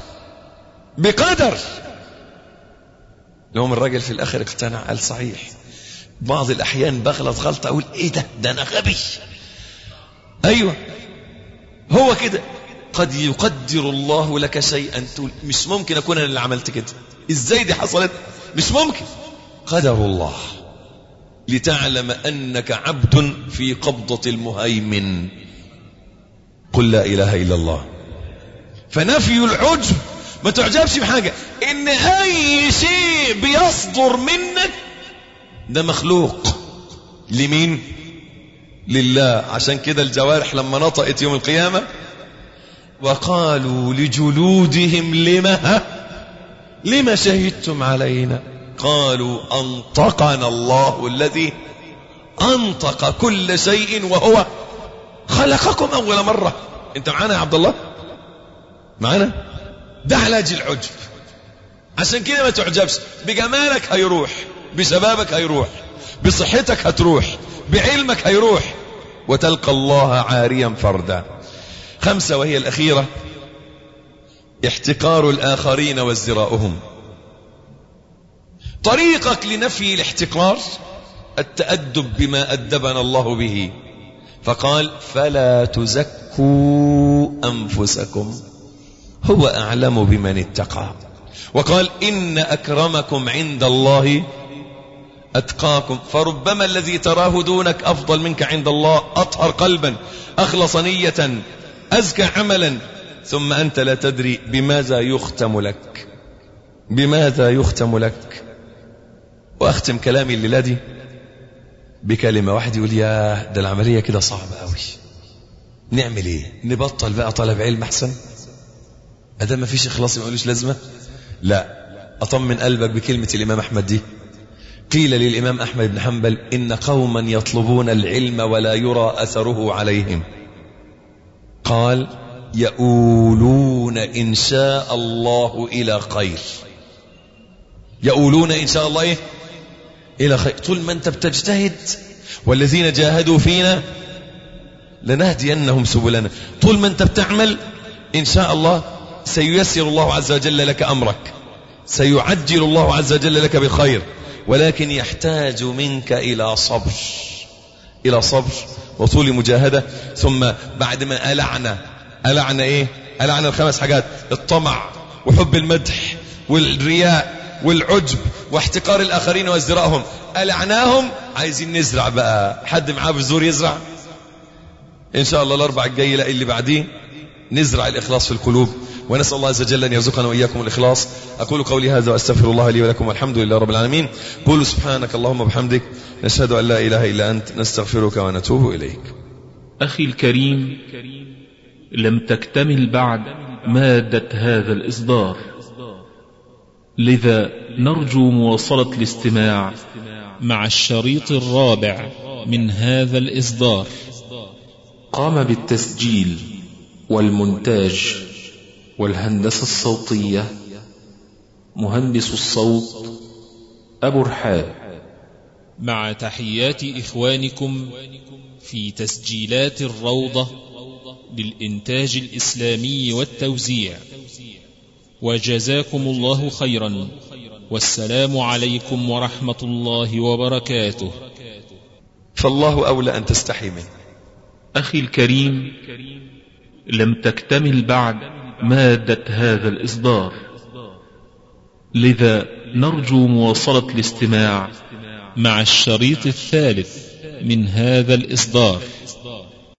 بقدر لهم الراجل في الاخر اقتنع قال صحيح بعض الاحيان بغلط غلطة اقول ايه ده ده انا غبي ايوه هو كده قد يقدر الله لك شيئا تقول مش ممكن اكون انا اللي عملت كده ازاي دي حصلت مش ممكن قدر الله لتعلم أنك عبد في قبضة المهيمن قل لا إله إلا الله فنفي العجب ما تعجبش بحاجة إن أي شيء بيصدر منك ده مخلوق لمين لله عشان كده الجوارح لما نطقت يوم القيامة وقالوا لجلودهم لما لما شهدتم علينا قالوا أنطقنا الله الذي أنطق كل شيء وهو خلقكم أول مرة أنت معانا يا عبد الله معانا ده علاج العجب عشان كده ما تعجبش بجمالك هيروح بشبابك هيروح بصحتك هتروح بعلمك هيروح وتلقى الله عاريا فردا خمسة وهي الأخيرة احتقار الآخرين وازدراؤهم طريقك لنفي الاحتقار التأدب بما أدبنا الله به فقال فلا تزكوا أنفسكم هو أعلم بمن اتقى وقال إن أكرمكم عند الله أتقاكم فربما الذي تراه دونك أفضل منك عند الله أطهر قلبا أخلص نية أزكى عملا ثم أنت لا تدري بماذا يختم لك بماذا يختم لك وأختم كلامي الليلة دي بكلمة واحد يقول يا ده العملية كده صعبة قوي نعمل ايه نبطل بقى طلب علم احسن ادام ما فيش اخلاص ما يقولوش لازمة لا اطمن قلبك بكلمة الامام احمد دي قيل للامام احمد بن حنبل ان قوما يطلبون العلم ولا يرى اثره عليهم قال يؤولون ان شاء الله الى خير يؤولون ان شاء الله ايه الى خير طول ما انت بتجتهد والذين جاهدوا فينا لنهدينهم سبلنا طول ما انت بتعمل ان شاء الله سييسر الله عز وجل لك امرك سيعجل الله عز وجل لك بالخير ولكن يحتاج منك الى صبر الى صبر وطول مجاهدة ثم بعد ما ألعنا ألعنا ايه ألعنا الخمس حاجات الطمع وحب المدح والرياء والعجب واحتقار الآخرين وازدراءهم ألعناهم عايزين نزرع بقى حد معاه بذور يزرع إن شاء الله الأربع الجاي لا اللي بعديه نزرع الإخلاص في القلوب ونسأل الله عز وجل أن يرزقنا وإياكم الإخلاص أقول قولي هذا وأستغفر الله لي ولكم والحمد لله رب العالمين قولوا سبحانك اللهم وبحمدك نشهد أن لا إله إلا أنت نستغفرك ونتوب إليك أخي الكريم لم تكتمل بعد مادة هذا الإصدار لذا نرجو مواصلة الاستماع مع الشريط الرابع من هذا الإصدار قام بالتسجيل والمونتاج والهندسة الصوتية مهندس الصوت أبو رحاب مع تحيات إخوانكم في تسجيلات الروضة للإنتاج الإسلامي والتوزيع وجزاكم الله خيرا والسلام عليكم ورحمة الله وبركاته فالله أولى أن تستحي منه أخي الكريم لم تكتمل بعد مادة هذا الإصدار لذا نرجو مواصلة الاستماع مع الشريط الثالث من هذا الإصدار